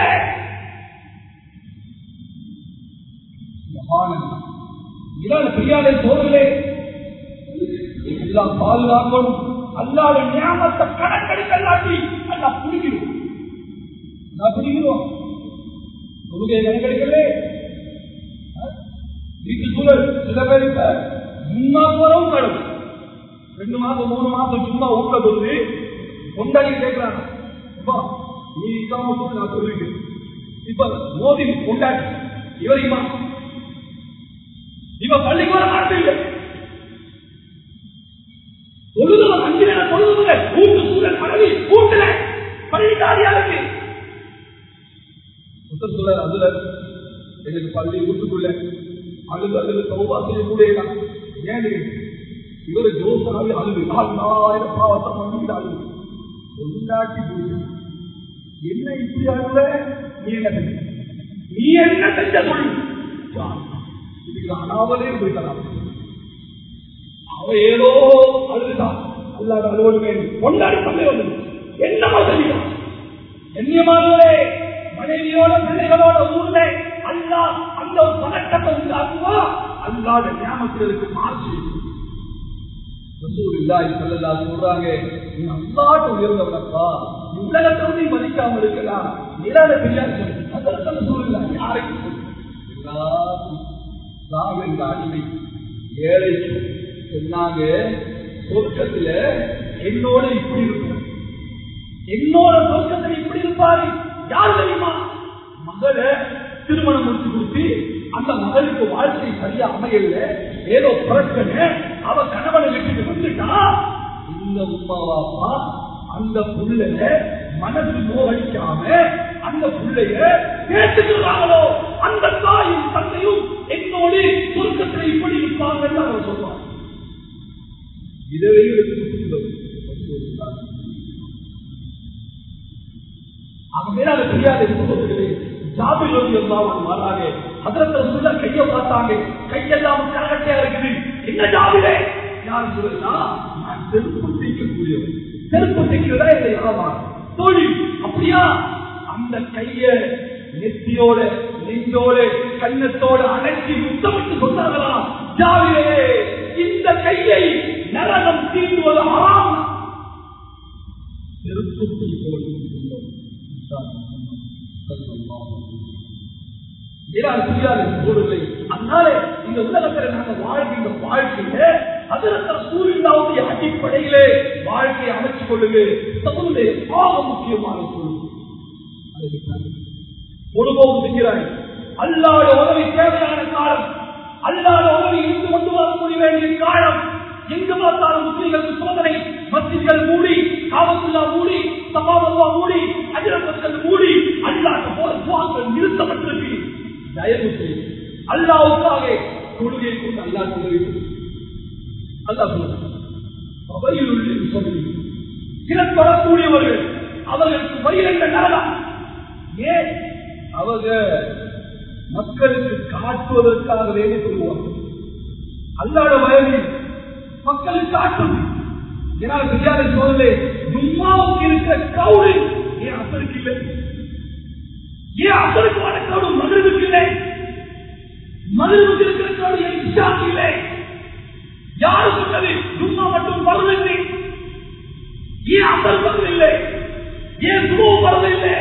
இதான் பிரியாதை சோழர்களே எல்லாம் பாதுகாக்கணும் அல்லாத ஞாபகத்தை கணக்கெடுக்கலாட்டி அல்லா பிடிக்கிறோம் நான் பிடிக்கிறோம் கொள்கை கணக்கெடுக்கலே வீட்டு சூழல் சில பேர் இப்ப முன்னாள் கடவுள் ரெண்டு மாசம் மூணு மாசம் சும்மா ஊட்ட சொல்லி கொண்டாடி கேட்கிறாங்க நீ இல்லாம நான் சொல்லிட்டு இப்ப மோதி கொண்டாடி இவரையுமா இவ பள்ளிக்கு வர மாட்டீங்க பொழுதுல அஞ்சு நேரம் பொழுதுல ஊட்டு சூழல் பரவி ஊட்டுல பள்ளிக்காரியா இருக்கு சொல்ல அதுல எனக்கு பள்ளி வீட்டுக்குள்ள அழுது அழுது சௌபா செய்யக்கூடிய ஏன் இவரு ஜோசாவி அழுது நாலாயிரம் பாவத்தை பண்ணிட்டு அழுது கொண்டாட்டி போயிடும் என்ன இப்படி அழுத நீ என்ன செஞ்ச நீ என்ன செஞ்ச சொல்லு இதுக்கு அனாவலே போயிட்டான் அவன் ஏதோ அழுதுதான் அல்லாத அலுவலு வேண்டும் கொண்டாடி பண்ண வந்து என்னமா செய்யலாம் கண்ணியமானவரே மனைவியோட பிள்ளைகளோட ஊர்ல அல்லா அந்த ஒரு பதட்டத்தை உண்டாக்குவா அல்லாத ஞாபகத்திற்கு மாற்றி சொல்றாங்க நீ அல்லாட்டு உயர்ந்தவனப்பா உலகத்தை நீ மதிக்காம இருக்கலாம் நிலாத பெரியார் அதற்கு சூழ்நிலை யாரைக்கு எல்லாரும் என்ற அடிமை ஏழைக்கு சொன்னாங்க சொர்க்கத்துல என்னோட இப்படி இருக்கும் என்னோட சொர்க்கத்தில் இப்படி இருப்பாரு யார் தெரியுமா மகளை திருமணம் முடிச்சு கொடுத்து அந்த மகளுக்கு வாழ்க்கை சரியா அமையல ஏதோ பிரச்சனை அவ கணவனை விட்டுட்டு வந்துட்டா இந்த உமாவாப்பா அந்த புள்ளைய மனசு நோகடிக்காம அந்த புள்ளைய கேட்டுக்கிறாங்களோ அந்த தாயும் தந்தையும் என்னோடு சுருக்கத்தில் இப்படி இருப்பாங்கன்னு அவர் சொல்லுவார் இதுவே அவன் மேல தெரியாத சொல்லுகிறது ஜாபி நோக்கி எல்லாம் மாறாங்க அதற்கு சொல்ல கைய பார்த்தாங்க கையெல்லாம் கரகட்டையா இருக்குது என்ன ஜாபிலே யார் சொல்லுன்னா நான் செருப்பு தைக்கக்கூடியவன் செருப்பு தைக்கிறதா இல்லை ஆமா தோழி அப்படியா அந்த கைய நெத்தியோட நெஞ்சோட கண்ணத்தோட அணைச்சி முத்தமிட்டு சொன்னார்களா ஜாவிலே இந்த கையை நரகம் தீண்டுவது ஆறாம் செருப்பு தைக்கொள்ளும் அதனால இந்த உலகத்தில் நாங்கள் வாழ்கின்ற வாழ்க்கையில அதற்கு சூழ்நிலாவுடைய அடிப்படையிலே வாழ்க்கையை அமைச்சுக் கொள்ளுங்க தகுந்த ஆக முக்கியமான சூழ்நிலை பொதுபோக்கு செஞ்சாய் அல்லாத உதவி தேவையான காலம் அல்லாத உதவி இருந்து கொண்டு வரக்கூடிய வேண்டிய காலம் எங்கு பார்த்தாலும் முஸ்லீம்களுக்கு சோதனை மசிதிகள் மூடி காவத்துல்லா மூடி சபாவல்லா மூடி அஜரபத்தில் மூடி அல்லாத போல துவாக்கள் நிறுத்தப்பட்டிருக்கு தயவு செய்து அல்லாவுக்காக கொள்கையை கொண்டு அல்லா உதவி அல்லா சொல்லுங்கள் சொல்லி சிலர் வரக்கூடியவர்கள் அவர்களுக்கு வயிறென்ற நரகம் ஏன் அவங்க மக்களுக்கு காட்டுவதற்காக வேண்டி சொல்லுவாங்க அல்லாட வயது மக்களுக்கு காட்டும் ஏனால் தெரியாத சோதனை ஜும்மாவுக்கு இருக்கிற கவுடு ஏன் அசருக்கு இல்லை ஏன் அசருக்கு வர கவுடு மகிழ்வுக்கு இல்லை மகிழ்வுக்கு இருக்கிற கவுடு ஏன் இஷாக்கு இல்லை யாரு சொன்னது ஜும்மா மட்டும் வரவில்லை ஏன் அசல் வரவில்லை ஏன் சுமோ வரவில்லை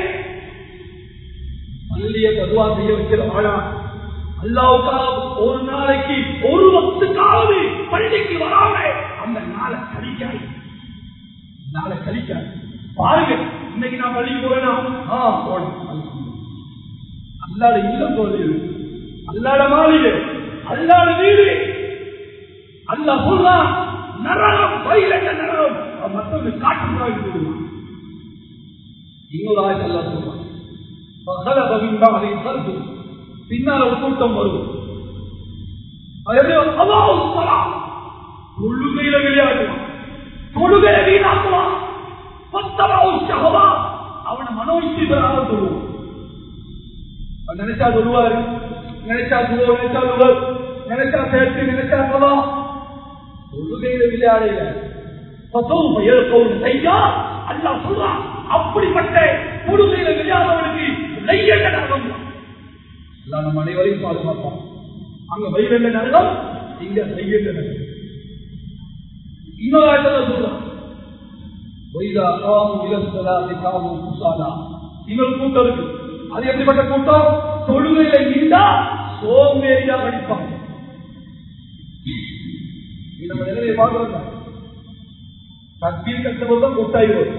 பள்ளிய பதுவா செய்ய வைக்கிற ஆளா அல்லாவுக்காக ஒரு நாளைக்கு ஒரு வக்துக்காவது பள்ளிக்கு வராம அந்த நாளை கழிக்காது நாளை கழிக்காது பாருங்க இன்னைக்கு நான் பள்ளிக்கு போறேனா ஆ போனேன் அல்லாட இல்லம் போது அல்லாட மாளிகை அல்லாட வீடு அல்லா சொல்றான் நரகம் வயலங்க நரகம் அவன் மற்றவங்க காட்டுறாங்க சொல்லுவான் இன்னொரு ஆயத்தை அல்லா சொல்றான் فخلق من بعدهم خلف பின்னால் ஒரு கூட்டம் வரும் அது எப்படி வரும்? அல்லாஹ் அக்பர். தொழுகையில விளையாடுவான் தொழுகையில வீணாக்குவான் பத்தமாவு ஷஹவா. அவனை மனோ இச்சைகளாக சொல்லுவான் அவன் நினைச்சா சொல்லுவாரு நினைச்சா சொல்லுவோம் நினைச்சா சொல்லுவார் நினைச்சா சேர்த்து நினைச்சா கவா தொழுகையில விளையாடையில பசவும் ஏற்கவும் செய்யா அல்லா சொல்றான் அப்படிப்பட்ட தொழுகையில விளையாடவனுக்கு நெய்யங்க நரகம் அல்லா நம்ம அனைவரையும் பாதுகாப்பான் அங்க வயிறங்க நரகம் இங்க நெய்யங்க நரகம் இன்னொரு ஆட்டத்தில் சொல்றான் வைதா காமு இலசலாதி காமு குசாலா இன்னொரு கூட்டம் இருக்கு அது எப்படிப்பட்ட கூட்டம் தொழுகையில இருந்தா சோம்பேறியா படிப்பாங்க இது நம்ம நிலையை பார்க்கிறோம் தப்பீர் கட்டும்போது தான் கொட்டாய் வரும்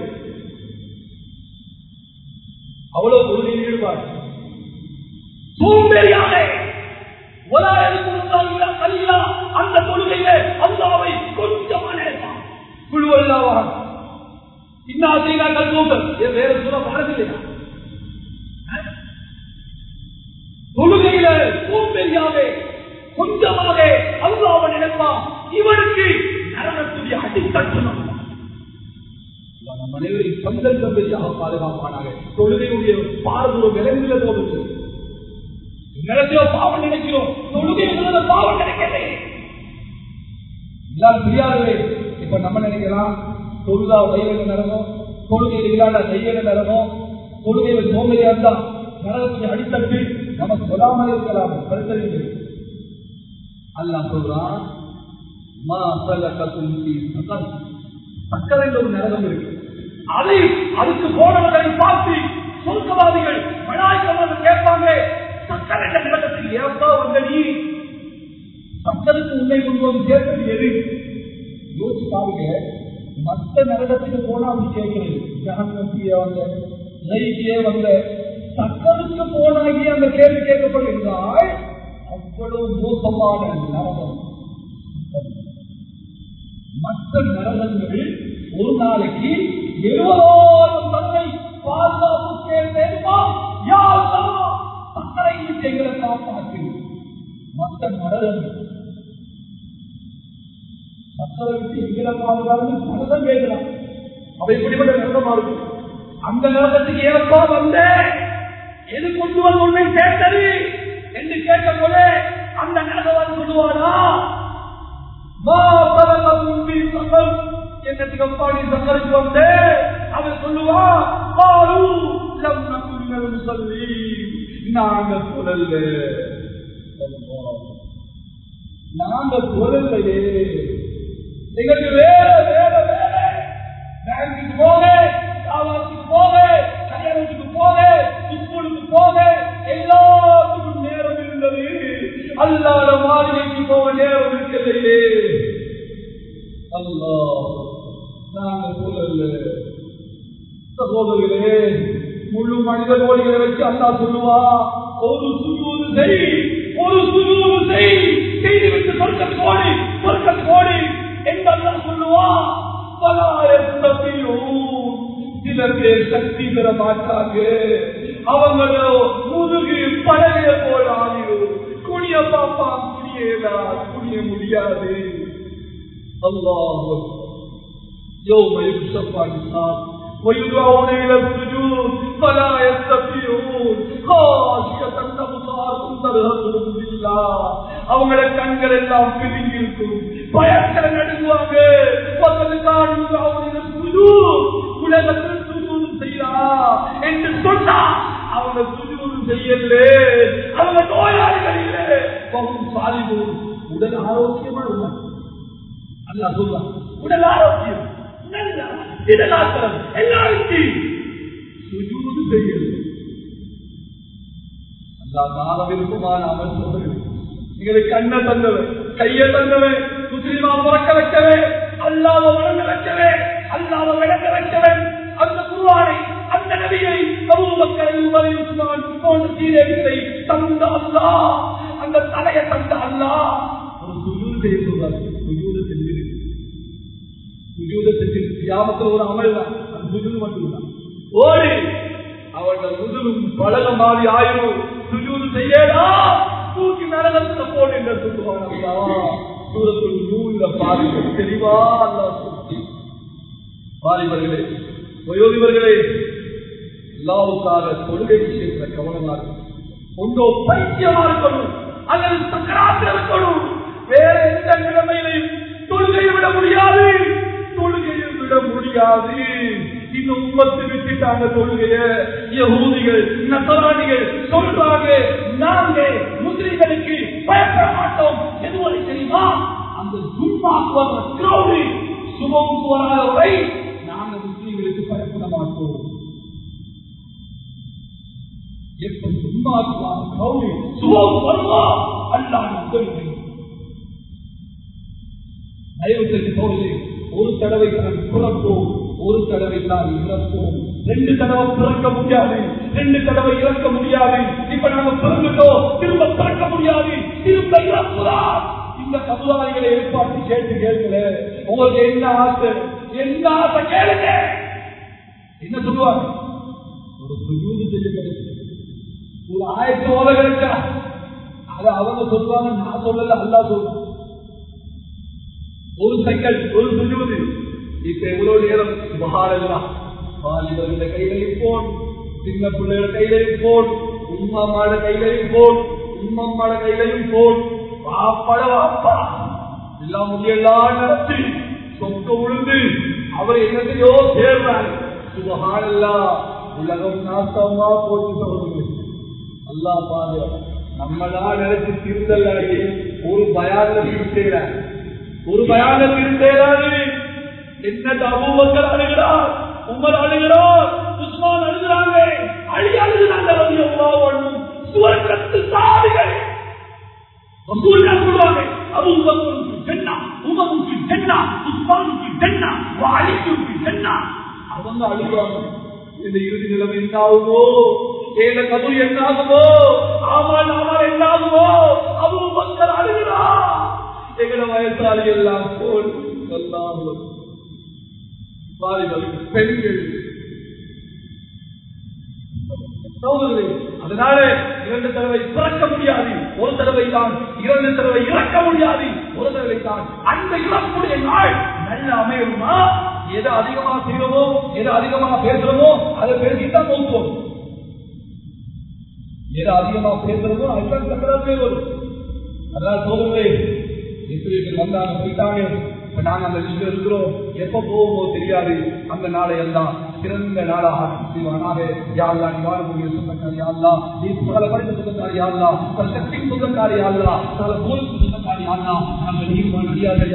அவ்வளவு தொழுகையில் ஈடுபாடு சோம்பேறியாக அந்த தொழுகையில அல்லாவை கொஞ்சமா நினைப்பான் குழுவல்லாவான் இன்னா செய்தா கல்வூட்டல் வேற சொல்ல பாடவில்லையா தொழுகையில சோம்பேறியாக கொஞ்சமாக அல்லாவை நினைப்பான் இவனுக்கு நரகத்துடைய அடித்தட்டு மனைவரின் சொந்தம் தம்பியாக பாதுகாப்பானாக தொழுகையுடைய பாரதூரம் விளைவுல போகுது நிலத்திலோ பாவம் நினைக்கிறோம் தொழுகை பாவம் நினைக்கலே எல்லாரும் தெரியாதவே இப்ப நம்ம நினைக்கலாம் தொழுதா வயலுக்கு நடக்கும் தொழுகையில் இல்லாத செய்யல நடக்கும் தொழுகையில சோமையா இருந்தா நரகத்துடைய அடித்தட்டு நம்ம சொல்லாமல் இருக்கலாம் கருத்தறிந்து அல்லா சொல்றான் மா சலகத்தும் ஃபீ சகர். சக்கரையில் ஒரு நரகம் இருக்கு அதை அதுக்கு போனவர்களை பார்த்து சொர்க்கவாதிகள் மலாய்க்கவர்கள் கேட்பாங்க சக்கரை நரகத்துக்கு ஏப்பா வந்த நீ சக்கருக்கு உண்மை கொண்டு சேர்த்தது எது யோசிச்சு பாருங்க மற்ற நரகத்துக்கு போனா அப்படி கேட்கிறது ஜனத்தியே வந்த நைக்கியே வந்த சக்கருக்கு போனாகி அந்த கேள்வி கேட்கப்படுகிறால் அவ்வளவு மோசமான நரகம் மற்ற நரகங்கள் ஒரு நாளைக்கு எழுபதாயிரம் தன்னை பாதுகாப்பு தேர்ந்தெடுப்பா யாரெல்லாம் சக்கரை எங்களை காப்பாற்று மற்ற நரகங்கள் சக்கரை விட்டு எங்களை பாதுகாப்பு நரகம் கேட்கலாம் அவை இப்படிப்பட்ட நரகமா இருக்கும் அந்த நரகத்துக்கு ஏற்பா வந்த எது கொண்டு வந்து உண்மை சேர்த்தது என்று கேட்க போல அந்த நரகவான் சொல்லுவானா என்னத்துக்கு அப்பாடி சக்கரைக்கு வந்து அவன் சொல்லுவா பாரு லம் நகுல் சொல்லி நாங்க குரல்ல நாங்க குரல்லையே எங்களுக்கு வேற வேற வேற பேங்குக்கு போக சாவாத்துக்கு போக கல்யாணத்துக்கு போக ஸ்கூலுக்கு போக எல்லாத்துக்கும் நேரம் இருந்தது அல்லாத மாளிகைக்கு போக நேரம் இருக்கலையே அல்லா நாங்க சொல்லல சகோதரர்களே முழு மனித கோடிகளை வச்சு அல்லா சொல்லுவா ஒரு சுஜூது செய் ஒரு சுஜூது செய் செய்துவிட்டு சொர்க்க கோடி சொர்க்க கோடி என்று அல்லா சொல்லுவா சில பேர் சக்தி பெற மாட்டாங்க அவங்களோ முதுகு பழைய போல ஆகிடும் குடிய பாப்பா குடியேதா குடிய முடியாது الله يوم يكشف عن النار ويدعون الى السجود فلا يستطيعون خاشية أبصارهم ترهقهم بالله அவங்கள கண்கள் எல்லாம் பிரிங்கி இருக்கும் பயத்துல நடுங்குவாங்க பக்கத்து காடு அவங்க சுஜூ உலகத்தில் சுஜூது செய்யா என்று சொன்னா அவங்க சுஜூது செய்யல அவங்க நோயாளிகள் இல்லை பகும் சாலிபோம் உடல் ஆரோக்கியமா இருந்தாங்க அல்லா சொல்றான் உடல் ஆரோக்கியம் நல்ல திடகாத்திரம் எல்லாருக்கும் சுஜூது செய்யுது அல்லா கால விருப்பமான அமல் சொல்றது எங்களுக்கு கண்ணை தந்தவன் கையை தந்தவன் முஸ்லிமா பிறக்க வைக்கவே அல்லாத வளர்ந்து வைக்கவே அல்லாத விளங்க வைக்கவன் அந்த உமரை உஸ்மான் போன்ற சீரழிகளை தந்த அல்லா அந்த தலையை தந்த அல்லா ஒரு சுஜூர் செய்ய சொல்றாரு சுஜூத செஞ்சிருக்கு சுஜூத செஞ்சிருக்கு கியாமத்துல ஒரு அமல் தான் அது சுஜூது மட்டும்தான் ஓடி அவளோட முதுகும் பழக மாதிரி ஆயிரும் சுஜூது செய்யடா தூக்கி நரகத்துல போடு என்று சொல்லுவாங்க சூரத்துள் நூல்ல பாருங்க தெளிவா அல்லா சொல்லி வாலிபர்களே வயோதிபர்களே எல்லாவுக்காக தொழுகை விஷயத்துல கவனமா இருக்கும் ஒன்றோ பைத்தியமா இருக்கணும் அல்லது சக்கராத்தில் இருக்கணும் வேற எந்த நிலைமையிலையும் தொழுகையை விட முடியாது தொழுகையை விட முடியாது இந்த உம்மத்து விட்டுட்டாங்க தொழுகைய யகூதிகள் நசராணிகள் சொல்றாங்க நாங்க முஸ்லிம்களுக்கு பயப்பட மாட்டோம் எதுவரை தெரியுமா அந்த ஜும்மாக்கு வர்ற கிரௌடு சுபமுக்கு வராத வரை நாங்க முஸ்லிம்களுக்கு பயப்பட மாட்டோம் எப்ப ஜும்மாக்கு வர கிரௌடு சுபம் வருவா அல்லாஹ் உதவி செய்யும் தயவு செஞ்சு போகுது ஒரு தடவை தான் பிறப்போம் ஒரு தடவை தான் இறப்போம் ரெண்டு தடவை பிறக்க முடியாது ரெண்டு தடவை இறக்க முடியாது இப்ப நாங்க பிறந்துட்டோம் திரும்ப பிறக்க முடியாது திரும்ப இறப்புதா இந்த கபுதாரிகளை ஏற்பாட்டு கேட்டு கேட்கல உங்களுக்கு என்ன ஆசை என்ன ஆசை கேளுங்க என்ன சொல்லுவாங்க ஒரு சுஜூது செய்ய கிடைக்கும் ஒரு ஆயிரத்தி ஓத கிடைச்சா அது அவங்க சொல்லுவாங்க நான் சொல்லல அல்லா சொல்லுவாங்க ஒரு செகண்ட் ஒரு சுஜூது இப்ப எவ்வளவு நேரம் சுபகாரெல்லாம் வாலிபர்கள கையிலையும் போன் சின்ன பிள்ளைகள கையிலையும் போன் உம்மாமாட கையிலையும் போன் உம்மம்மாட கையிலையும் போன் வாப்பட வாப்பா எல்லாம் முடியெல்லாம் நடத்தி சொக்க உழுந்து அவர் என்னத்தையோ சேர்றாரு சுபகாரெல்லா உலகம் நாசமா போட்டு சொல்லுங்க அல்லா பாது நம்மளா நினைச்சு திருந்தல் அடங்கி ஒரு பயால திருத்தேறாரு ஒரு பயான திருத்தேறாரு என்ன அபூபக்கர் அழுகிறார் உமர் அழுகிறார் உஸ்மான் அழுகிறாங்க அழி அழுகிறாங்க ரவி அவ்வா ஒண்ணும் சுவர்க்கத்து சாதிகள் சொல்லுவாங்க அபூபக்கருக்கு ஜென்னா உமருக்கு ஜென்னா உஸ்மானுக்கு ஜென்னா அலிக்கு ஜென்னா அவங்க அழுகிறாங்க இந்த இறுதி நிலைமை என்ன ஆகுமோ ஏழ கபூர் என்ன ஆகுமோ ஆமால் ஆமால் என்ன ஆகுமோ அபூபக்கர் அழுகிறார் எங்களை வயசாளி எல்லாம் போல் சொல்லாமல் வாலிபர்கள் பெண்கள் அதனால இரண்டு தடவை பிறக்க முடியாது ஒரு தடவை தான் இரண்டு தடவை இறக்க முடியாது ஒரு தடவை தான் அந்த இறப்புடைய நாள் நல்ல அமையுமா எதை அதிகமா செய்யறோமோ எதை அதிகமா பேசுறோமோ அதை பேசித்தான் போகுவோம் எதை அதிகமா பேசுறோமோ அதுதான் சக்கராத்தே வரும் அதான் சோதனை இஸ்ரேல் வந்தாங்க போயிட்டாங்க இப்ப நாங்க அந்த லிஸ்ட்ல இருக்கிறோம் எப்ப போவோமோ தெரியாது அந்த நாளை எல்லாம் சிறந்த நாளாக செய்வானாக யாழ்லா நீ வாழக்கூடிய சொந்தக்காரி யாழ்லா நீ பல படித்த சொந்தக்காரி யாழ்லா பல சக்தி சொந்தக்காரி யாழ்லா பல போருக்கு சொந்தக்காரி யாழ்லா நாங்கள் நீர் முடியாது